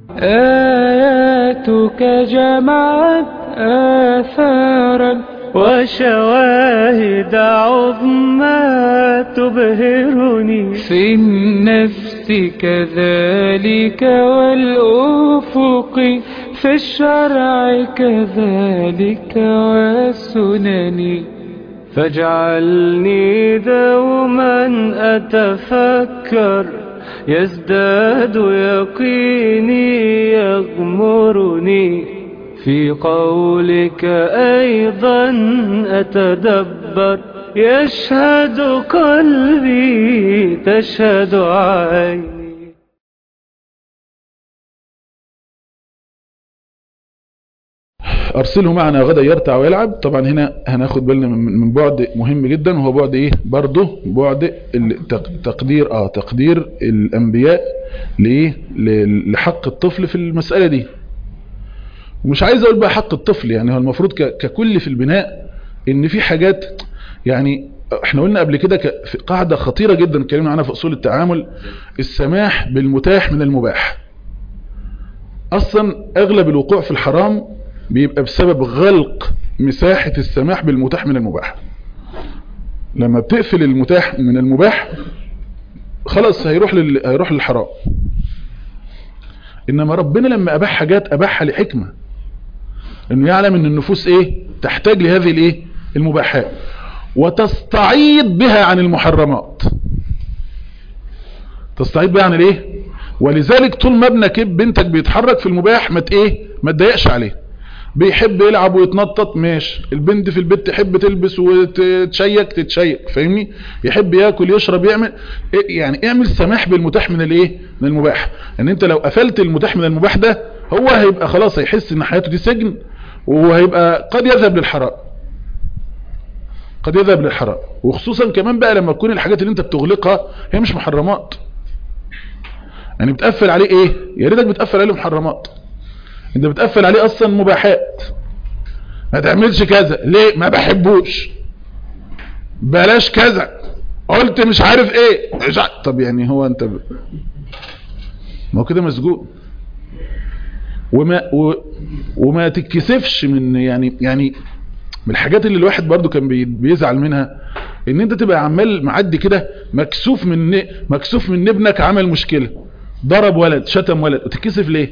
آياتك جمعت آثارا وشواهد عظمى تبهرني في النفس كذلك والأفق في الشرع كذلك والسنن فاجعلني دوما أتفكر يزداد يقيني يغمرني في قولك أيضا أتدبر يشهد قلبي تشهد عيني ارسله معنا غدا يرتع ويلعب طبعا هنا هناخد بالنا من من بعد مهم جدا وهو بعد ايه برضه بعد التق- تقدير اه تقدير الانبياء لايه ل- لحق الطفل في المسألة دي ومش عايز اقول بقى حق الطفل يعني هو المفروض ك- ككل في البناء ان في حاجات يعني احنا قلنا قبل كده ك- في قاعدة خطيرة جدا اتكلمنا عنها في اصول التعامل السماح بالمتاح من المباح اصلا اغلب الوقوع في الحرام بيبقى بسبب غلق مساحة السماح بالمتاح من المباح لما بتقفل المتاح من المباح خلاص هيروح لل... هيروح للحرام انما ربنا لما اباح حاجات اباحها لحكمة انه يعلم ان النفوس ايه تحتاج لهذه الايه المباحات وتستعيض بها عن المحرمات تستعيض بها عن الايه ولذلك طول ما ابنك بنتك بيتحرك في المباح ما ت- ايه ما تضايقش عليه بيحب يلعب ويتنطط ماشي البنت في البيت تحب تلبس وتتشيك تتشيك فاهمني يحب ياكل يشرب يعمل إيه يعني اعمل سماح بالمتاح من الايه من المباح ان انت لو قفلت المتاح من المباح ده هو هيبقى خلاص هيحس ان حياته دي سجن وهيبقى قد يذهب للحرام قد يذهب للحرام وخصوصا كمان بقى لما تكون الحاجات اللي انت بتغلقها هي مش محرمات يعني بتقفل عليه ايه يا ريتك بتقفل عليه محرمات انت بتقفل عليه اصلا مباحات ما تعملش كذا ليه ما بحبوش بلاش كذا قلت مش عارف ايه مش عارف. طب يعني هو انت ب... ما هو كده مسجون وما و... وما تتكسفش من يعني يعني من الحاجات اللي الواحد برضو كان بي... بيزعل منها ان انت تبقى عمال معدي كده مكسوف من مكسوف من ابنك عمل مشكلة ضرب ولد شتم ولد وتتكسف ليه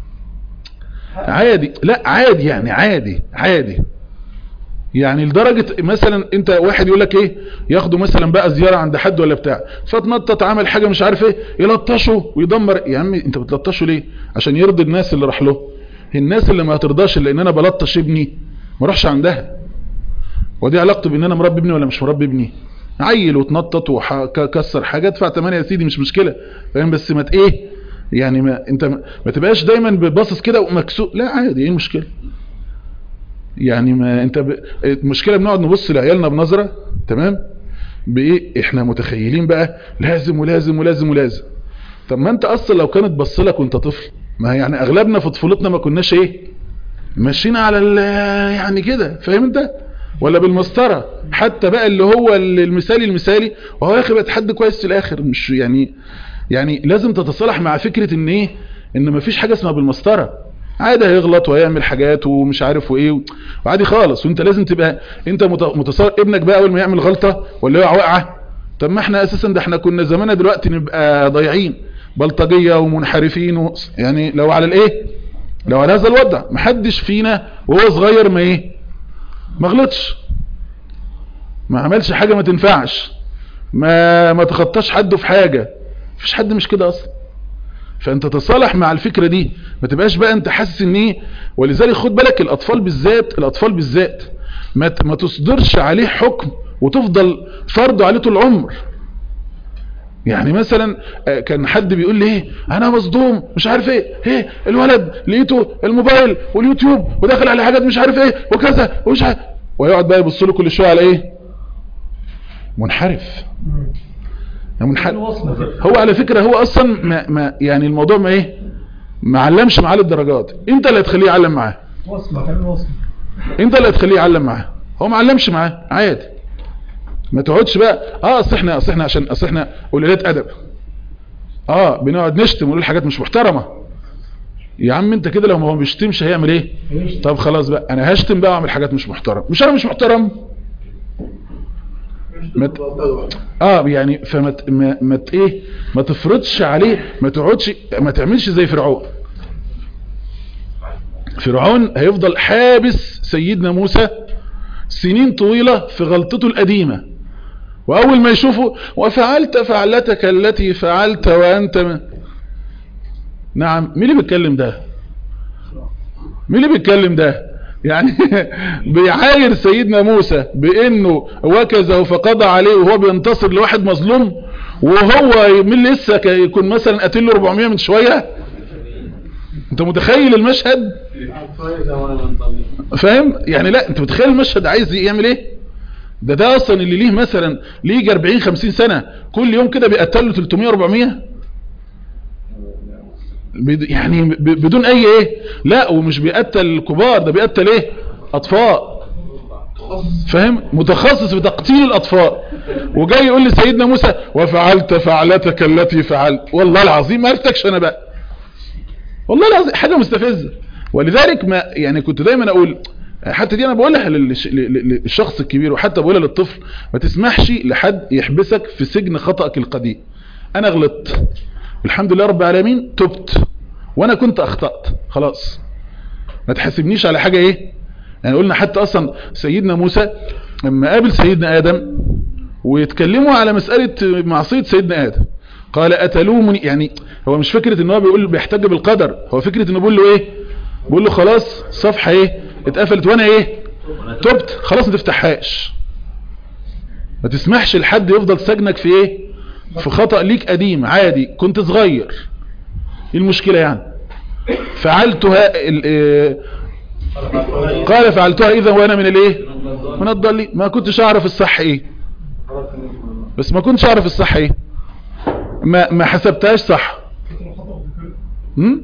عادي لا عادي يعني عادي عادي يعني لدرجة مثلا انت واحد يقول لك ايه ياخده مثلا بقى زيارة عند حد ولا بتاع فتنطط عمل حاجة مش عارف ايه يلطشه ويدمر يا عمي انت بتلطشه ليه عشان يرضي الناس اللي راح له الناس اللي ما هترضاش الا ان انا بلطش ابني ما اروحش عندها ودي علاقته بان انا مربي ابني ولا مش مربي ابني عيل وتنطط وكسر حاجة ادفع 8 يا سيدي مش مشكلة فاهم بس ما ايه يعني ما انت ما تبقاش دايما باصص كده ومكسوف لا عادي ايه المشكله يعني ما انت ب... المشكله بنقعد نبص لعيالنا بنظره تمام بايه احنا متخيلين بقى لازم ولازم ولازم ولازم طب ما انت اصلا لو كانت بص لك وانت طفل ما يعني اغلبنا في طفولتنا ما كناش ايه ماشيين على ال... يعني كده فاهم انت ولا بالمسطره حتى بقى اللي هو المثالي المثالي وهو يا اخي بقى حد كويس في الاخر مش يعني يعني لازم تتصالح مع فكرة ان ايه ان مفيش حاجة اسمها بالمسطرة عادي هيغلط ويعمل حاجات ومش عارف وايه وعادي خالص وانت لازم تبقى انت متصالح ابنك بقى اول ما يعمل غلطة ولا يقع وقعة طب ما احنا اساسا ده احنا كنا زماننا دلوقتي نبقى ضايعين بلطجية ومنحرفين و... يعني لو على الايه لو على هذا الوضع محدش فينا وهو صغير ما ايه ما غلطش ما عملش حاجة ما تنفعش ما ما تخطاش حده في حاجة مفيش حد مش كده اصلا فانت تصالح مع الفكرة دي ما تبقاش بقى انت حاسس ان ايه ولذلك خد بالك الاطفال بالذات الاطفال بالذات ما ما تصدرش عليه حكم وتفضل فرضه عليه طول العمر يعني مثلا كان حد بيقول لي ايه انا مصدوم مش عارف ايه ايه الولد لقيته الموبايل واليوتيوب ودخل على حاجات مش عارف ايه وكذا ومش عارف ويقعد بقى يبص له كل شويه على ايه منحرف منحرف هو على فكرة هو اصلا ما ما يعني الموضوع ما ايه ما علمش معاه الدرجات انت اللي هتخليه يعلم معاه انت اللي هتخليه يعلم معاه هو ما علمش معاه عادي ما تقعدش بقى اه اصل احنا اصل احنا عشان اصل احنا قليلات ادب اه بنقعد نشتم ونقول حاجات مش محترمه يا عم انت كده لو ما هو بيشتمش هيعمل ايه طب خلاص بقى انا هشتم بقى واعمل حاجات مش محترم مش انا مش محترم ما ت... اه يعني فما ت... ما... ما ت... ايه ما تفرضش عليه ما تقعدش ما تعملش زي فرعون فرعون هيفضل حابس سيدنا موسى سنين طويلة في غلطته القديمة وأول ما يشوفه وفعلت فعلتك التي فعلت وأنت من... نعم مين اللي بيتكلم ده مين اللي بيتكلم ده يعني بيعاير سيدنا موسى بانه وكزه فقضى عليه وهو بينتصر لواحد مظلوم وهو من لسه يكون مثلا قتل له 400 من شويه انت متخيل المشهد فاهم يعني لا انت متخيل المشهد عايز يعمل ايه ده ده اصلا اللي ليه مثلا ليه 40 50 سنه كل يوم كده بيقتل له 300 400 يعني بدون اي ايه لا ومش بيقتل الكبار ده بيقتل ايه اطفال فاهم متخصص في تقتيل الاطفال وجاي يقول لسيدنا موسى وفعلت فعلتك التي فعلت والله العظيم ما عرفتكش انا بقى والله العظيم حاجه مستفزه ولذلك ما يعني كنت دايما اقول حتى دي انا بقولها للشخص الكبير وحتى بقولها للطفل ما تسمحش لحد يحبسك في سجن خطأك القديم انا غلطت الحمد لله رب العالمين تبت وانا كنت اخطأت خلاص ما تحاسبنيش على حاجة ايه يعني قلنا حتى اصلا سيدنا موسى لما قابل سيدنا ادم ويتكلموا على مسألة معصية سيدنا ادم قال اتلومني يعني هو مش فكرة ان هو بيقول بيحتج بالقدر هو فكرة انه بيقول له ايه بيقول له خلاص صفحة ايه اتقفلت وانا ايه تبت خلاص ما تفتحهاش ما تسمحش لحد يفضل سجنك في ايه في خطأ ليك قديم عادي كنت صغير ايه المشكلة يعني فعلتها قال فعلتها اذا وانا من الايه من الضالين ما كنتش اعرف الصح ايه بس ما كنتش اعرف الصح ايه ما ما حسبتهاش صح هم؟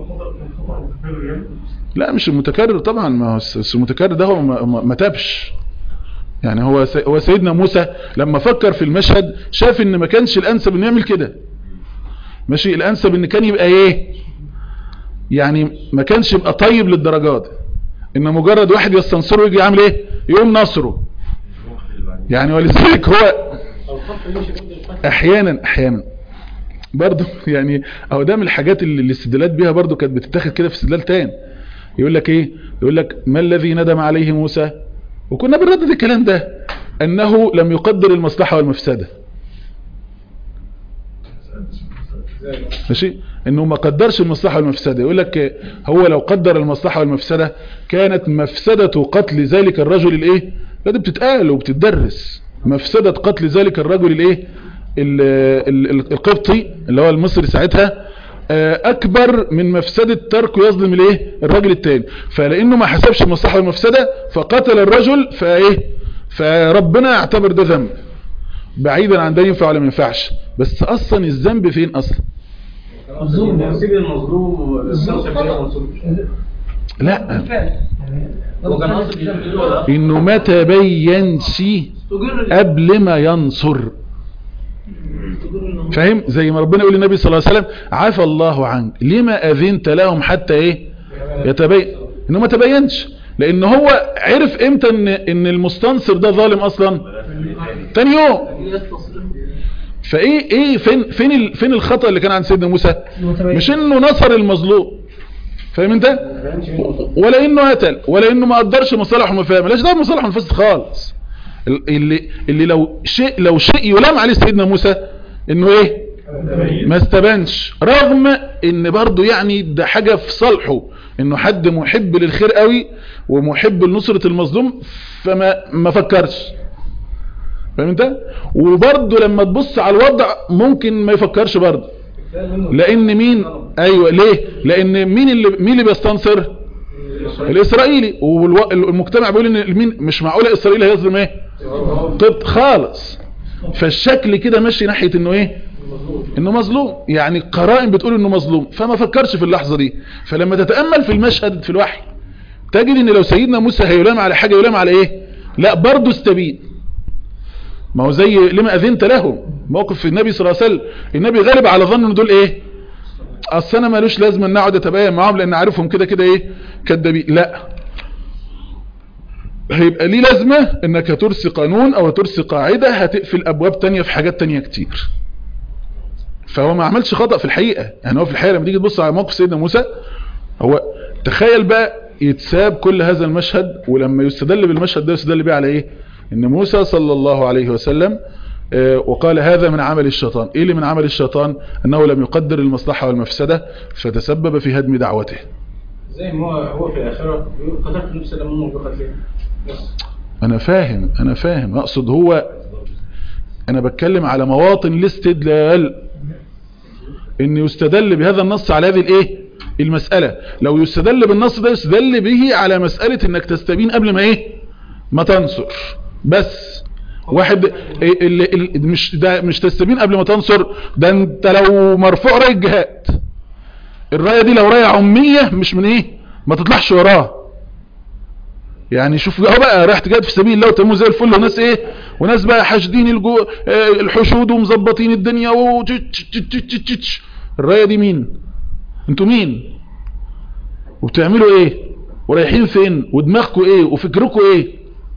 لا مش المتكرر طبعا ما هو المتكرر ده هو ما, ما تابش يعني هو هو سيدنا موسى لما فكر في المشهد شاف ان ما كانش الانسب انه يعمل كده ماشي الانسب ان كان يبقى ايه يعني ما كانش يبقى طيب للدرجات ان مجرد واحد يستنصره ويجي يعمل ايه يقوم نصره يعني ولذلك هو احيانا احيانا برضه يعني او ده من الحاجات اللي الاستدلالات بيها برضه كانت بتتاخد كده في استدلال تاني يقول لك ايه يقول لك ما الذي ندم عليه موسى وكنا بنردد الكلام ده انه لم يقدر المصلحة والمفسدة ماشي انه ما قدرش المصلحة والمفسدة يقول لك هو لو قدر المصلحة والمفسدة كانت مفسدة قتل ذلك الرجل الايه لا دي بتتقال وبتدرس مفسدة قتل ذلك الرجل الايه القبطي اللي هو المصري ساعتها اكبر من مفسدة تركه يظلم الايه الراجل التاني فلانه ما حسبش المصلحة والمفسدة فقتل الرجل فايه فربنا اعتبر ده ذنب بعيدا عن ده ينفع ولا ما ينفعش بس اصلا الذنب فين اصلا لا انه ما تبينش قبل ما ينصر فاهم زي ما ربنا يقول للنبي صلى الله عليه وسلم عفى الله عنك لما اذنت لهم حتى ايه يتبين انه ما تبينش لان هو عرف امتى ان ان المستنصر ده ظالم اصلا تاني يوم فايه ايه فين فين ال فين الخطأ اللي كان عند سيدنا موسى مش انه نصر المظلوم فاهم انت ولا انه قتل ولا انه ما قدرش مصالح ومفاهيم ملاش دعوه بمصالح ومفاسد خالص اللي اللي لو شيء لو شيء يلام عليه سيدنا موسى انه ايه ما استبانش رغم ان برضه يعني ده حاجة في صالحه انه حد محب للخير قوي ومحب لنصرة المظلوم فما ما فكرش فاهم انت وبرضه لما تبص على الوضع ممكن ما يفكرش برضه لان مين ايوه ليه لان مين اللي مين اللي بيستنصر الاسرائيلي والمجتمع بيقول ان مين مش معقوله اسرائيل هيظلم ايه طب خالص فالشكل كده ماشي ناحيه انه ايه انه مظلوم يعني القرائن بتقول انه مظلوم فما فكرش في اللحظه دي فلما تتامل في المشهد في الوحي تجد ان لو سيدنا موسى هيلام على حاجه يلام على ايه لا برضه استبين ما هو زي لما اذنت لهم موقف في النبي صلى الله عليه وسلم النبي غالب على ظن ان دول ايه اصل انا مالوش لازمه ان اقعد اتباين معاهم لان عارفهم كده كده ايه كدابين لا هيبقى ليه لازمة انك هترسي قانون او هترسي قاعدة هتقفل ابواب تانية في حاجات تانية كتير فهو ما عملش خطأ في الحقيقة يعني هو في الحقيقة لما تيجي تبص على موقف سيدنا موسى هو تخيل بقى يتساب كل هذا المشهد ولما يستدل بالمشهد ده يستدل بيه على ايه ان موسى صلى الله عليه وسلم آه، وقال هذا من عمل الشيطان ايه اللي من عمل الشيطان انه لم يقدر المصلحة والمفسدة فتسبب في هدم دعوته زي ما هو هو في الآخرة بيقول قتلت نفسا لم أمر بقتلها بس انا فاهم انا فاهم اقصد هو انا بتكلم على مواطن الاستدلال ان يستدل بهذا النص على هذه الايه المسألة لو يستدل بالنص ده يستدل به على مسألة انك تستبين قبل ما ايه ما تنصر بس واحد إيه اللي اللي مش ده مش تستبين قبل ما تنصر ده انت لو مرفوع راية جهاد الراية دي لو راية عمية مش من ايه ما تطلعش وراه يعني شوف اهو بقى رايح تجاهد في سبيل الله وتمو زي الفل وناس ايه وناس بقى حاشدين الجو آه، الحشود ومظبطين الدنيا و الرايه دي مين انتوا مين وبتعملوا ايه ورايحين فين ودماغكم ايه وفكركم ايه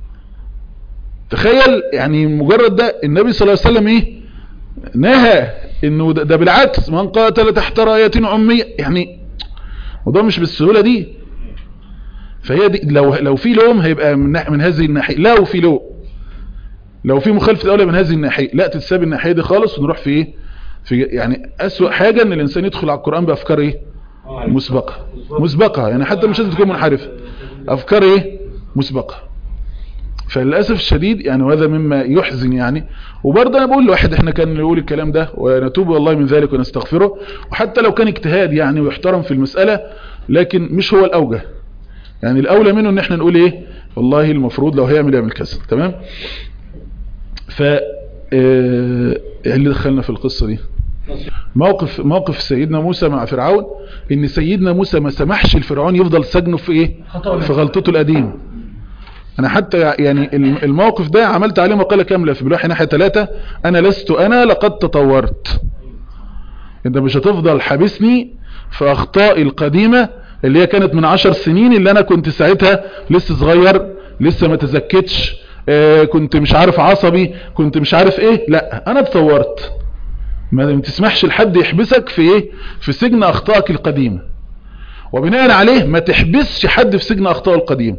تخيل يعني مجرد ده النبي صلى الله عليه وسلم ايه نهى انه ده, ده بالعكس من قاتل تحت رايه عميه يعني وده مش بالسهوله دي فهي دي لو لو في لوم هيبقى من, ناح- من هذه الناحيه لو في لوم لو في مخالفه الاولى من هذه الناحيه لا تتساب الناحيه دي خالص ونروح في ايه في يعني اسوأ حاجه ان الانسان يدخل على القران بافكار ايه مسبقه مسبقه يعني حتى مش لازم تكون منحرفه افكار ايه مسبقه فللاسف الشديد يعني وهذا مما يحزن يعني وبرضه انا بقول لواحد احنا كان نقول الكلام ده ونتوب والله من ذلك ونستغفره وحتى لو كان اجتهاد يعني ويحترم في المساله لكن مش هو الاوجه يعني الاولى منه ان احنا نقول ايه والله المفروض لو هيعمل يعمل كذا تمام ف آه، اللي دخلنا في القصة دي موقف موقف سيدنا موسى مع فرعون ان سيدنا موسى ما سمحش الفرعون يفضل سجنه في ايه في غلطته القديمه انا حتى يعني الموقف ده عملت عليه مقالة كاملة في بلوحي ناحية ثلاثة انا لست انا لقد تطورت انت مش هتفضل حابسني في اخطائي القديمة اللي هي كانت من عشر سنين اللي انا كنت ساعتها لسه صغير لسه ما تزكتش آه كنت مش عارف عصبي كنت مش عارف ايه لا انا اتطورت ما تسمحش لحد يحبسك في ايه في سجن اخطائك القديمة وبناء عليه ما تحبسش حد في سجن اخطائه القديمة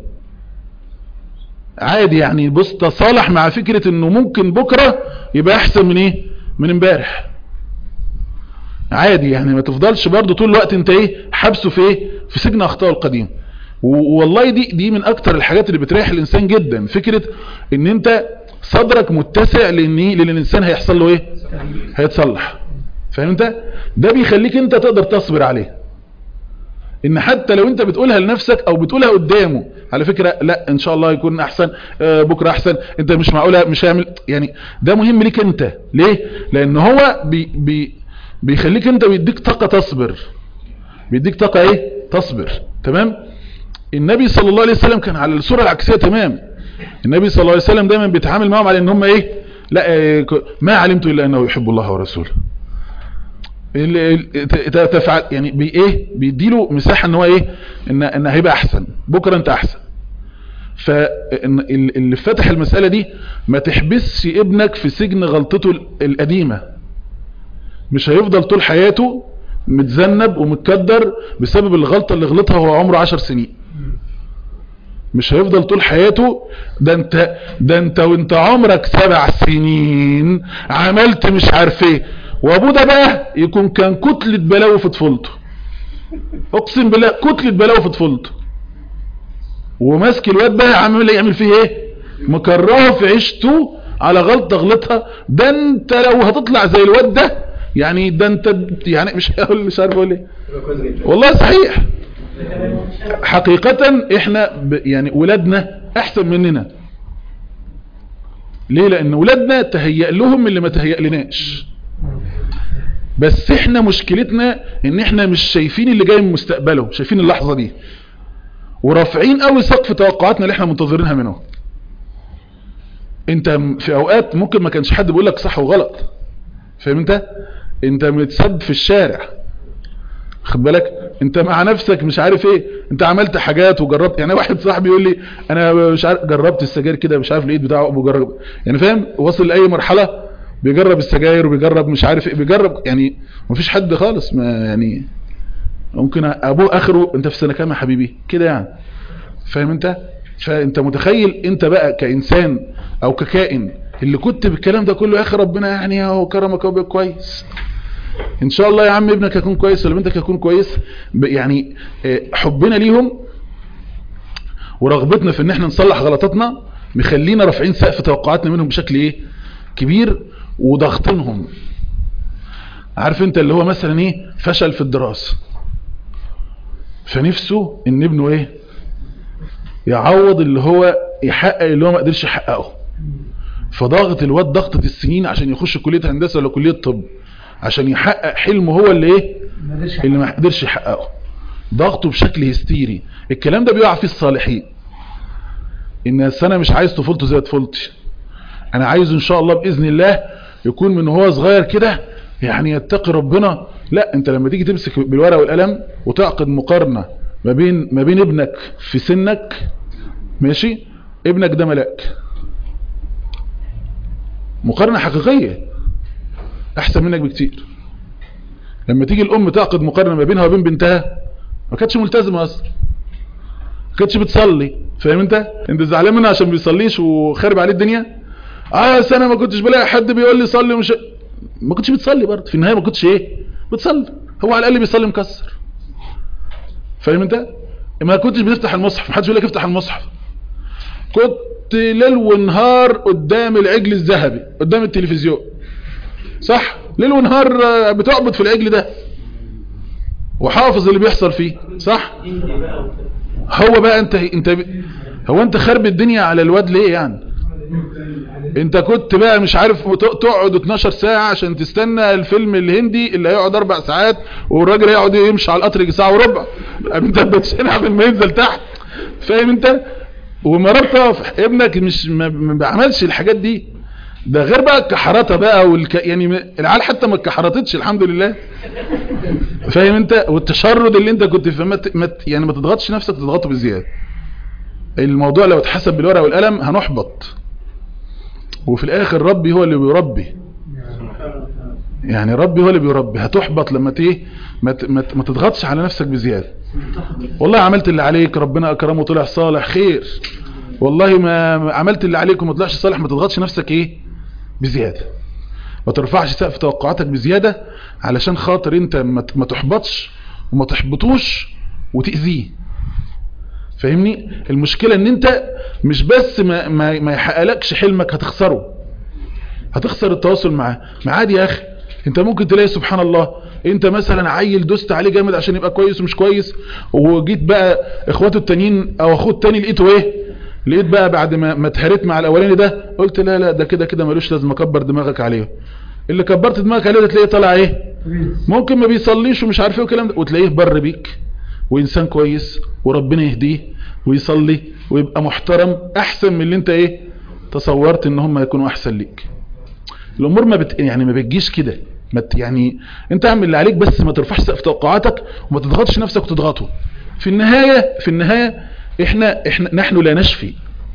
عادي يعني بص تصالح مع فكرة انه ممكن بكرة يبقى احسن من ايه من امبارح عادي يعني ما تفضلش برضو طول الوقت انت ايه حبسه في ايه في سجن اخطائه القديم والله دي دي من اكتر الحاجات اللي بتريح الانسان جدا فكرة ان انت صدرك متسع لان ايه لان الانسان هيحصل له ايه هيتصلح فاهم انت ده بيخليك انت تقدر تصبر عليه ان حتى لو انت بتقولها لنفسك او بتقولها قدامه على فكرة لا ان شاء الله يكون احسن آه بكرة احسن انت مش معقولة مش هيعمل يعني ده مهم ليك انت ليه لان هو بي بي بيخليك انت بيديك طاقة تصبر بيديك طاقة ايه تصبر تمام النبي صلى الله عليه وسلم كان على الصورة العكسية تمام النبي صلى الله عليه وسلم دايما بيتعامل معهم على ان هم ايه لا إيه ما علمت الا انه يحب الله ورسوله تفعل يعني بي ايه بيديله مساحة ان هو ايه ان, إن هيبقى احسن بكرة انت احسن فاللي فتح المسألة دي ما تحبسش ابنك في سجن غلطته القديمة مش هيفضل طول حياته متذنب ومتكدر بسبب الغلطة اللي غلطها وهو عمره عشر سنين مش هيفضل طول حياته ده انت ده انت وانت عمرك سبع سنين عملت مش عارف ايه وابوه ده بقى يكون كان كتلة بلاوي في طفولته اقسم بالله كتلة بلاوي في طفولته وماسك الواد بقى عامل يعمل فيه ايه مكرهه في عيشته على غلطة غلطها ده انت لو هتطلع زي الواد ده يعني ده انت يعني مش هقول مش عارف اقول ايه والله صحيح حقيقة احنا يعني ولادنا احسن مننا ليه لان ولادنا تهيأ لهم اللي ما تهيأ لناش بس احنا مشكلتنا ان احنا مش شايفين اللي جاي من مستقبله شايفين اللحظة دي ورافعين قوي سقف توقعاتنا اللي احنا منتظرينها منه انت في اوقات ممكن ما كانش حد بيقول لك صح وغلط فاهم انت انت متسب في الشارع خد بالك انت مع نفسك مش عارف ايه انت عملت حاجات وجربت يعني واحد صاحبي يقول لي انا مش عارف جربت السجاير كده مش عارف الايد بتاعه بجرب يعني فاهم وصل لاي مرحله بيجرب السجاير وبيجرب مش عارف ايه بيجرب يعني مفيش حد خالص ما يعني ممكن ابوه اخره انت في سنه كام يا حبيبي كده يعني فاهم انت فانت متخيل انت بقى كانسان او ككائن اللي كنت بالكلام ده كله يا اخي ربنا يعني هو كرمك وبقى كويس ان شاء الله يا عم ابنك يكون كويس ولا بنتك يكون كويس ب- يعني آه، حبنا ليهم ورغبتنا في ان احنا نصلح غلطاتنا مخلينا رافعين سقف توقعاتنا منهم بشكل ايه كبير وضغطنهم عارف انت اللي هو مثلا ايه فشل في الدراسة فنفسه ان ابنه ايه يعوض اللي هو يحقق اللي هو ما قدرش يحققه فضغط الواد ضغطة السنين عشان يخش كلية هندسة ولا كلية طب عشان يحقق حلمه هو اللي ايه اللي ما قدرش يحققه ضغطه بشكل هستيري الكلام ده بيقع فيه الصالحين ان السنة مش عايز طفولته زي طفولتي انا عايز ان شاء الله باذن الله يكون من هو صغير كده يعني يتقي ربنا لا انت لما تيجي تمسك بالورقه والقلم وتعقد مقارنه ما بين ما بين ابنك في سنك ماشي ابنك ده ملاك مقارنه حقيقيه احسن منك بكتير لما تيجي الام تعقد مقارنه ما بينها وبين بنتها ما كانتش ملتزمه اصلا ما كانتش بتصلي فاهم انت انت زعلان منها عشان ما بيصليش وخارب عليه الدنيا اه بس انا ما كنتش بلاقي حد بيقول لي صلي ومش ما كنتش بتصلي برضه في النهايه ما كنتش ايه بتصلي هو على الاقل بيصلي مكسر فاهم انت ما كنتش بتفتح المصحف ما حدش يقول لك افتح المصحف كنت ليل ونهار قدام العجل الذهبي قدام التلفزيون صح ليل ونهار آه، بتعبد في العجل ده وحافظ اللي بيحصل فيه صح هو بقى انت انت ب... هو انت خرب الدنيا على الواد ليه يعني انت كنت بقى مش عارف ت- تقعد 12 ساعة عشان تستنى الفيلم الهندي اللي هيقعد اربع ساعات والراجل هيقعد يمشي على القطر يجي ساعة وربع انت بتشنع قبل ما ينزل تحت فاهم انت ومرات تقف ابنك مش ما ما بيعملش الحاجات دي ده غير بقى الكحرطة بقى والك... يعني م- العيال حتى ما اتكحرطتش الحمد لله فاهم انت والتشرد اللي انت كنت في ما ت- ما ت- يعني ما تضغطش نفسك تضغطه بزيادة الموضوع لو اتحسب بالورقة والقلم هنحبط وفي الاخر ربي هو اللي بيربي يعني ربي هو اللي بيربي هتحبط لما تيه ما, ت- ما, ت- ما تضغطش على نفسك بزيادة والله عملت اللي عليك ربنا اكرمه وطلع صالح خير والله ما ما عملت اللي عليك وما طلعش صالح ما تضغطش نفسك ايه بزيادة ما ترفعش سقف توقعاتك بزيادة علشان خاطر انت ما ت- ما تحبطش وما تحبطوش وتأذيه فاهمني المشكلة ان انت مش بس ما, ما, ما يحققلكش حلمك هتخسره هتخسر التواصل معاه ما عادي يا اخي انت ممكن تلاقي سبحان الله انت مثلا عيل دوست عليه جامد عشان يبقى كويس ومش كويس وجيت بقى اخواته التانيين او اخوه التاني لقيته ايه لقيت بقى بعد ما ما اتهريت مع الاولاني ده قلت لا لا ده كده كده ملوش لازم اكبر دماغك عليه اللي كبرت دماغك عليه ده تلاقيه طالع ايه ممكن ما بيصليش ومش عارف ايه والكلام ده وتلاقيه بر بيك وانسان كويس وربنا يهديه ويصلي ويبقى محترم احسن من اللي انت ايه تصورت ان هم هيكونوا احسن ليك الامور ما بت... يعني ما بتجيش كده ما ت... يعني انت اعمل اللي عليك بس ما ترفعش سقف توقعاتك وما تضغطش نفسك وتضغطه في النهاية في النهاية احنا احنا نحن لا نشفي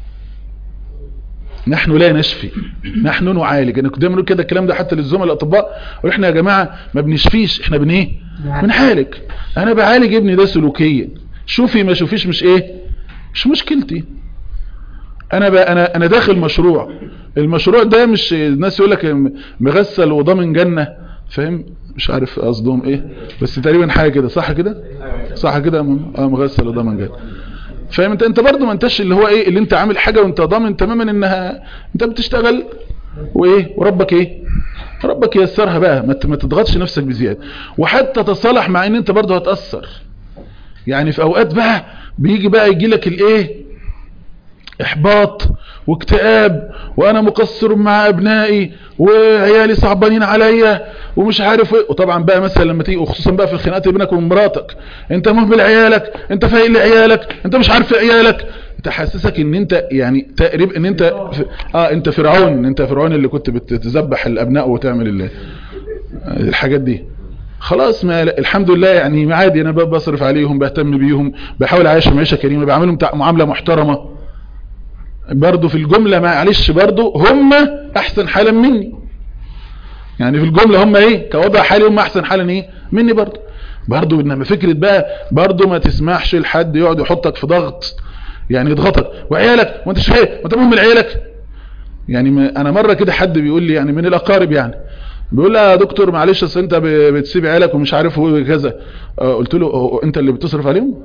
نحن لا نشفي نحن نعالج انا كنت دايما اقول كده الكلام ده حتى للزملاء الاطباء واحنا يا جماعه ما بنشفيش احنا بن ايه بنعالج انا بعالج ابني ده سلوكيا شوفي ما شوفيش مش ايه مش مشكلتي انا بقى انا انا داخل مشروع المشروع ده مش الناس يقول لك مغسل وضامن جنه فاهم مش عارف قصدهم ايه بس تقريبا حاجه كده صح كده صح كده اه مغسل وضامن جنه فاهم انت انت برضه ما انتش اللي هو ايه اللي انت عامل حاجه وانت ضامن تماما انها انت بتشتغل وايه وربك ايه ربك ييسرها بقى ما ت- ما تضغطش نفسك بزياده وحتى تصالح مع ان انت برضه هتاثر يعني في اوقات بقى بيجي بقى يجي لك الايه احباط واكتئاب وانا مقصر مع ابنائي وعيالي صعبانين عليا ومش عارف ايه وطبعا بقى مثلا لما تيجي وخصوصا بقى في الخناقات بينك وبين مراتك انت مهمل عيالك انت فايق لعيالك انت مش عارف عيالك تحسسك ان انت يعني تقريبا ان انت ف... اه انت فرعون انت فرعون اللي كنت بتذبح الابناء وتعمل ال- الحاجات دي خلاص ما الحمد لله يعني عادي انا ب- بصرف عليهم بهتم بيهم بحاول اعيشهم عيشه كريمه بعملهم تع- معامله محترمه برضه في الجمله معلش برضه هم احسن حالا مني يعني في الجمله هم ايه كوضع حالي هم احسن حالا ايه مني برضه برضه انما فكره بقى برضه ما تسمحش لحد يقعد يحطك في ضغط يعني يضغطك وعيالك وانت شايف ما انت مهم لعيالك يعني ما انا مره كده حد بيقول لي يعني من الاقارب يعني بيقول لي يا دكتور معلش اصل انت ب- بتسيب عيالك ومش عارف هو كذا آه، قلت له هو انت اللي بتصرف عليهم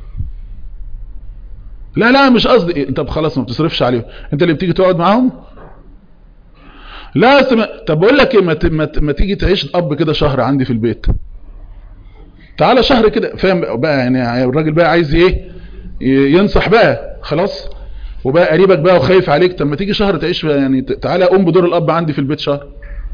لا لا مش قصدي إيه، طب خلاص ما بتصرفش عليهم انت اللي بتيجي تقعد معاهم لا سم... طب بقول لك ايه ما, ت... ما, ت... ما تيجي تعيش اب كده شهر عندي في البيت تعالى شهر كده فاهم بقى يعني الراجل بقى عايز ايه ي- ينصح بقى خلاص وبقى قريبك بقى وخايف عليك طب ما تيجي شهر تعيش بقى يعني ت- تعالى قوم بدور الاب عندي في البيت شهر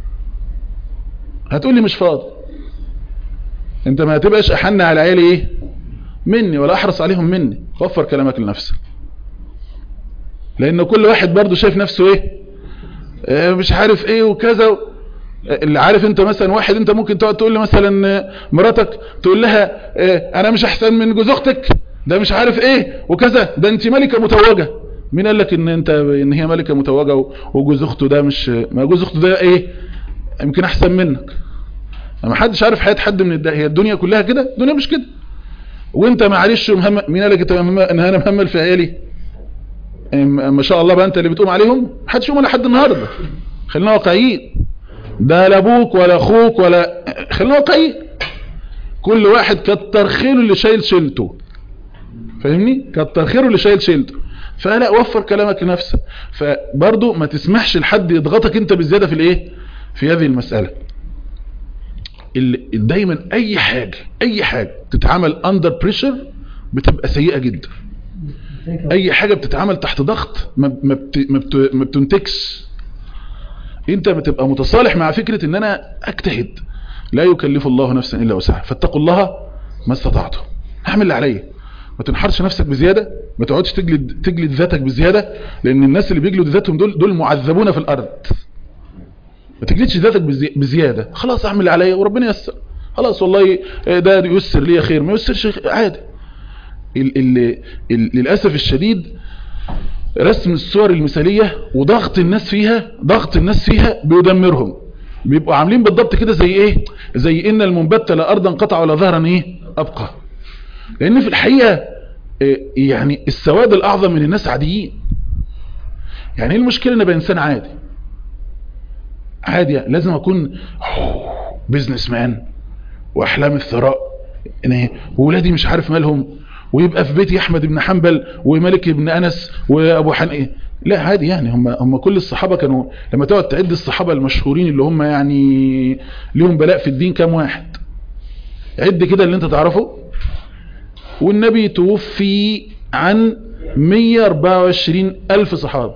هتقول لي مش فاضي انت ما تبقاش احن على عيالي ايه مني ولا احرص عليهم مني وفر كلامك لنفسك لان كل واحد برضو شايف نفسه ايه آه، مش عارف ايه وكذا و... اللي عارف انت مثلا واحد انت ممكن تقعد تقول له مثلا آه، مراتك تقول لها آه، انا مش احسن من جوز اختك ده مش عارف ايه وكذا ده انت ملكه متوجه مين قال لك ان انت ان هي ملكه متوجه و- وجوز اخته ده مش ما جوز اخته ده ايه يمكن احسن منك ما حدش عارف حياه حد من الد... هي الدنيا كلها كده الدنيا مش كده وانت معلش مهم مين قال لك انت مهم... ان انا مهمل في عيالي أم- ما شاء الله بقى انت اللي بتقوم عليهم محدش يقوم على حد النهارده خلينا واقعيين ده لا ابوك ولا اخوك ولا خلينا واقعيين كل واحد كتر خيره اللي شايل شيلته فاهمني كتر خيره اللي شايل شيلته فلا وفر كلامك لنفسك فبرضه ما تسمحش لحد يضغطك انت بالزياده في الايه في هذه المساله اللي دايما اي حاجه اي حاجه تتعمل اندر بريشر بتبقى سيئه جدا اي حاجه بتتعمل تحت ضغط ما ما بت- ما بت- ما بتنتجش انت بتبقى متصالح مع فكره ان انا اجتهد لا يكلف الله نفسا الا وسعها فاتقوا الله ما استطعتم هعمل اللي عليا ما تنحرش نفسك بزياده ما تقعدش تجلد تجلد ذاتك بزياده لان الناس اللي بيجلدوا ذاتهم دول دول معذبون في الارض ما تجلدش ذاتك بزي- بزياده خلاص اعمل اللي عليا وربنا ييسر خلاص والله ده ييسر لي خير ما ييسرش عادي ال ال ال للاسف الشديد رسم الصور المثاليه وضغط الناس فيها ضغط الناس فيها بيدمرهم بيبقوا عاملين بالضبط كده زي ايه زي ان المنبت لا ارضا قطع ولا ظهرا ايه ابقى لان في الحقيقه إيه، يعني السواد الاعظم من الناس عاديين يعني ايه المشكله ان ابقى انسان عادي عادي يعني لازم اكون بيزنس مان واحلام الثراء يعني وولادي مش عارف مالهم ويبقى في بيتي احمد بن حنبل ومالك بن انس وابو حنقه لا عادي يعني هم هم كل الصحابه كانوا لما تقعد تعد الصحابه المشهورين اللي هم يعني ليهم بلاء في الدين كام واحد عد كده اللي انت تعرفه والنبي توفي عن 124 ألف صحابي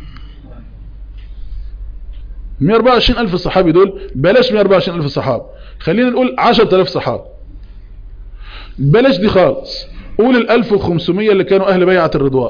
124 ألف صحابي دول بلاش 124 ألف صحابي خلينا نقول 10000 صحابي بلاش دي خالص قول ال 1500 اللي كانوا أهل بيعة الرضوان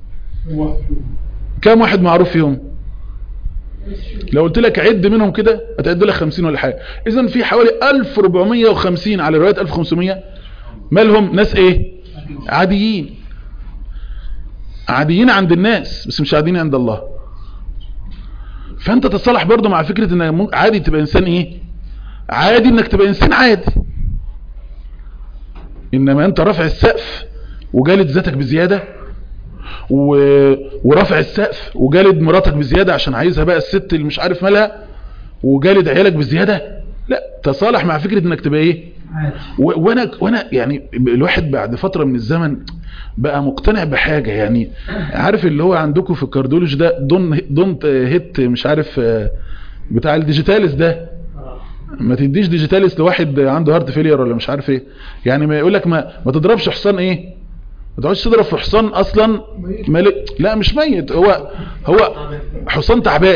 كام واحد معروف فيهم لو قلت لك عد منهم كده هتعد لك 50 ولا حاجه اذا في حوالي 1450 على روايه 1500 مالهم ناس ايه عاديين عاديين عند الناس بس مش عاديين عند الله فانت تصالح برضو مع فكره انك ممكن عادي تبقى انسان ايه عادي انك تبقى انسان عادي انما انت رافع السقف وجالد ذاتك بزياده و... ورافع السقف وجالد مراتك بزيادة عشان عايزها بقى الست اللي مش عارف مالها وجالد عيالك بزيادة لا تصالح مع فكرة انك تبقى ايه و... وانا وانا يعني الواحد بعد فترة من الزمن بقى مقتنع بحاجة يعني عارف اللي هو عندكم في الكارديولوجي ده دون دونت هيت مش عارف بتاع الديجيتاليس ده ما تديش ديجيتاليس لواحد عنده هارت فيلير ولا مش عارف ايه يعني ما يقول لك ما ما تضربش حصان ايه ما تقعدش تضرب في حصان اصلا ملك لا مش ميت هو هو حصان تعبان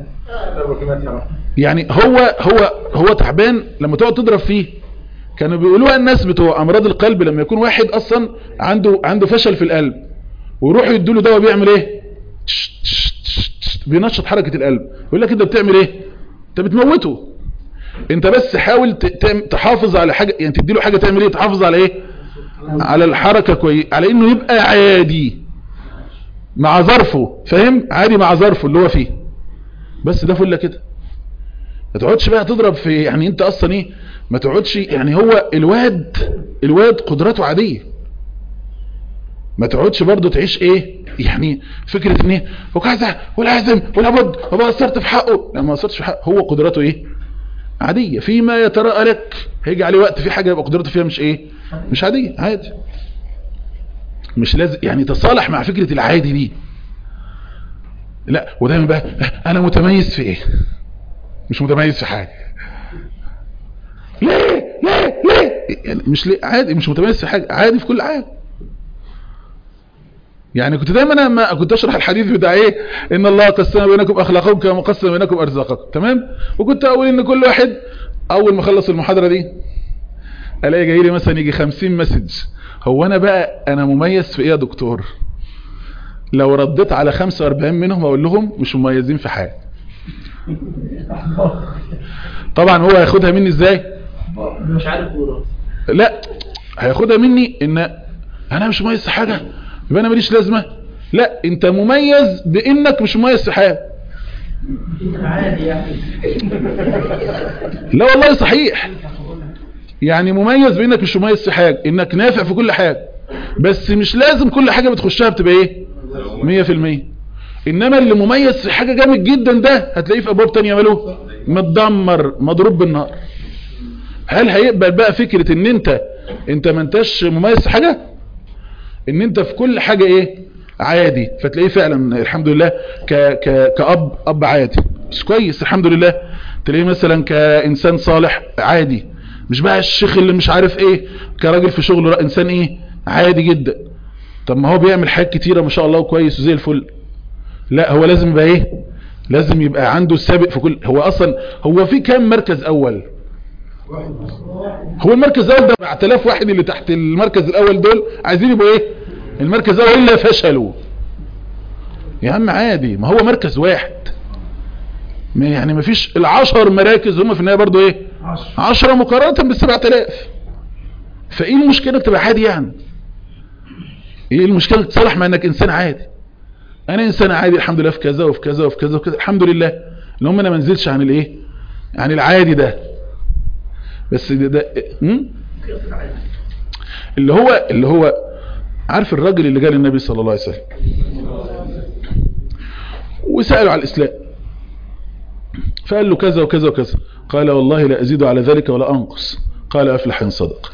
يعني هو هو هو تعبان لما تقعد تضرب فيه كانوا بيقولوها الناس بتوع امراض القلب لما يكون واحد اصلا عنده عنده فشل في القلب ويروحوا يدوا له دواء بيعمل ايه بينشط حركه القلب يقول لك انت بتعمل ايه انت بتموته انت بس حاول ت- تعم- تحافظ على حاجة يعني تديله حاجة تعمل ايه تحافظ على ايه على الحركة كويس على انه يبقى عادي مع ظرفه فاهم عادي مع ظرفه اللي هو فيه بس ده فل كده ما تقعدش بقى تضرب في يعني انت اصلا ايه ما تقعدش يعني هو الواد الواد قدراته عادية ما تقعدش برضو تعيش ايه يعني فكرة ان ايه وكذا ولازم ولابد وما قصرت في حقه لا ما قصرتش في حقه هو قدراته ايه عادية فيما يترأى لك هيجي عليه وقت في حاجة يبقى قدرته فيها مش ايه مش عادية عادي مش لازم يعني تصالح مع فكرة العادي دي لا ودايما بقى انا متميز في ايه مش متميز في حاجة ليه ليه ليه يعني مش ليه عادي مش متميز في حاجة عادي في كل حاجة يعني كنت دايما لما كنت اشرح الحديث بتاع ايه ان الله قسم بينكم اخلاقكم كما قسم بينكم ارزاقكم تمام وكنت اقول ان كل واحد اول ما اخلص المحاضرة دي الاقي جاي لي مثلا يجي 50 مسج هو انا بقى انا مميز في ايه يا دكتور لو رديت على 45 منهم اقول لهم مش مميزين في حاجة طبعا هو هياخدها مني ازاي مش عارف كورة لا هياخدها مني ان انا مش مميز في حاجة يبقى انا ماليش لازمة لا انت مميز بانك مش مميز في حاجة عادي يعني لا والله صحيح يعني مميز بانك مش مميز في حاجة انك نافع في كل حاجة بس مش لازم كل حاجة بتخشها بتبقى ايه مية في المية انما اللي مميز في حاجة جامد جدا ده هتلاقيه في ابواب تانية ماله متدمر مضروب بالنار هل هيقبل بقى فكرة ان انت انت ما انتش مميز في حاجة ان انت في كل حاجة ايه عادي فتلاقيه فعلا الحمد لله ك ك كأب اب عادي مش كويس الحمد لله تلاقيه مثلا كإنسان صالح عادي مش بقى الشيخ اللي مش عارف ايه كراجل في شغله لا انسان ايه عادي جدا طب ما هو بيعمل حاجات كتيرة ما شاء الله وكويس وزي الفل لا هو لازم يبقى ايه لازم يبقى عنده السابق في كل هو اصلا هو في كام مركز اول هو المركز الاول ده 4000 واحد اللي تحت المركز الاول دول عايزين يبقوا ايه المركز الاول الا فشلوا يا عم عادي ما هو مركز واحد ما يعني ما فيش العشر مراكز هم في النهايه برضو ايه عشرة مقارنة بالسبعة آلاف فايه المشكلة انك تبقى عادي يعني ايه المشكلة انك تصالح مع انك انسان عادي انا انسان عادي الحمد لله في كذا وفي كذا وفي كذا وفي كذا الحمد لله اللي هم انا ما نزلش عن الايه عن العادي ده بس ده, ده م? اللي هو اللي هو عارف الراجل اللي جاء للنبي صلى الله عليه وسلم وسأله على الإسلام فقال له كذا وكذا وكذا قال والله لا أزيد على ذلك ولا أنقص قال أفلح إن صدق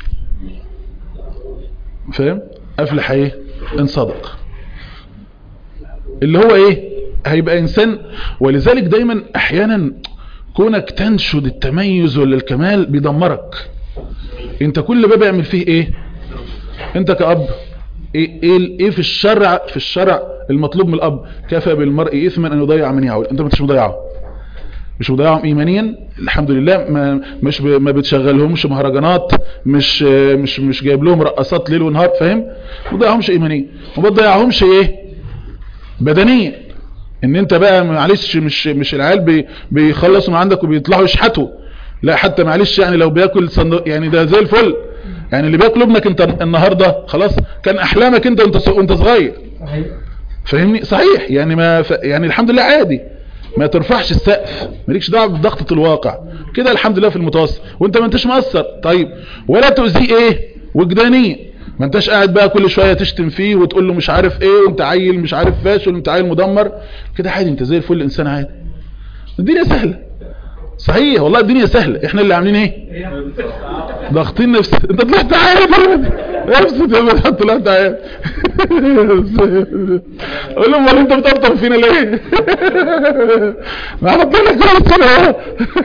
فاهم أفلح إيه إن صدق اللي هو إيه هيبقى إنسان ولذلك دايما أحيانا كونك تنشد التميز ولا الكمال بيدمرك انت كل باب يعمل فيه ايه انت كأب ايه, ايه, ايه في الشرع في الشرع المطلوب من الاب كفى بالمرء اثما ان يضيع من يعول انت ما انتش مضيعه مش مضيعهم ايمانيا الحمد لله ما مش ب... ما بتشغلهمش مهرجانات مش مش مش جايب لهم رقصات ليل ونهار فاهم ما بتضيعهمش ايمانيا وما بتضيعهمش ايه بدنيا ان انت بقى معلش مش مش العيال بي بيخلصوا من عندك وبيطلعوا يشحتوا لا حتى معلش يعني لو بياكل صندوق يعني ده زي الفل يعني اللي بياكل ابنك انت النهارده خلاص كان احلامك انت وانت وانت صغير فاهمني صحيح يعني ما ف... يعني الحمد لله عادي ما ترفعش السقف مالكش دعوه بضغطه الواقع كده الحمد لله في المتوسط وانت ما انتش مقصر طيب ولا تؤذيه ايه وجدانيا ما انتش قاعد بقى كل شويه تشتم فيه وتقول له مش عارف ايه وانت عيل مش عارف فاشل وانت عيل مدمر كده عادي انت زي الفل انسان عادي الدنيا سهله صحيح والله الدنيا سهله احنا اللي عاملين ايه ضاغطين نفس انت طلعت عارف نفسك يا ابني طلعت عارف اقول لهم امال انت بتقطم فينا ليه ما حطينا كده الصلاه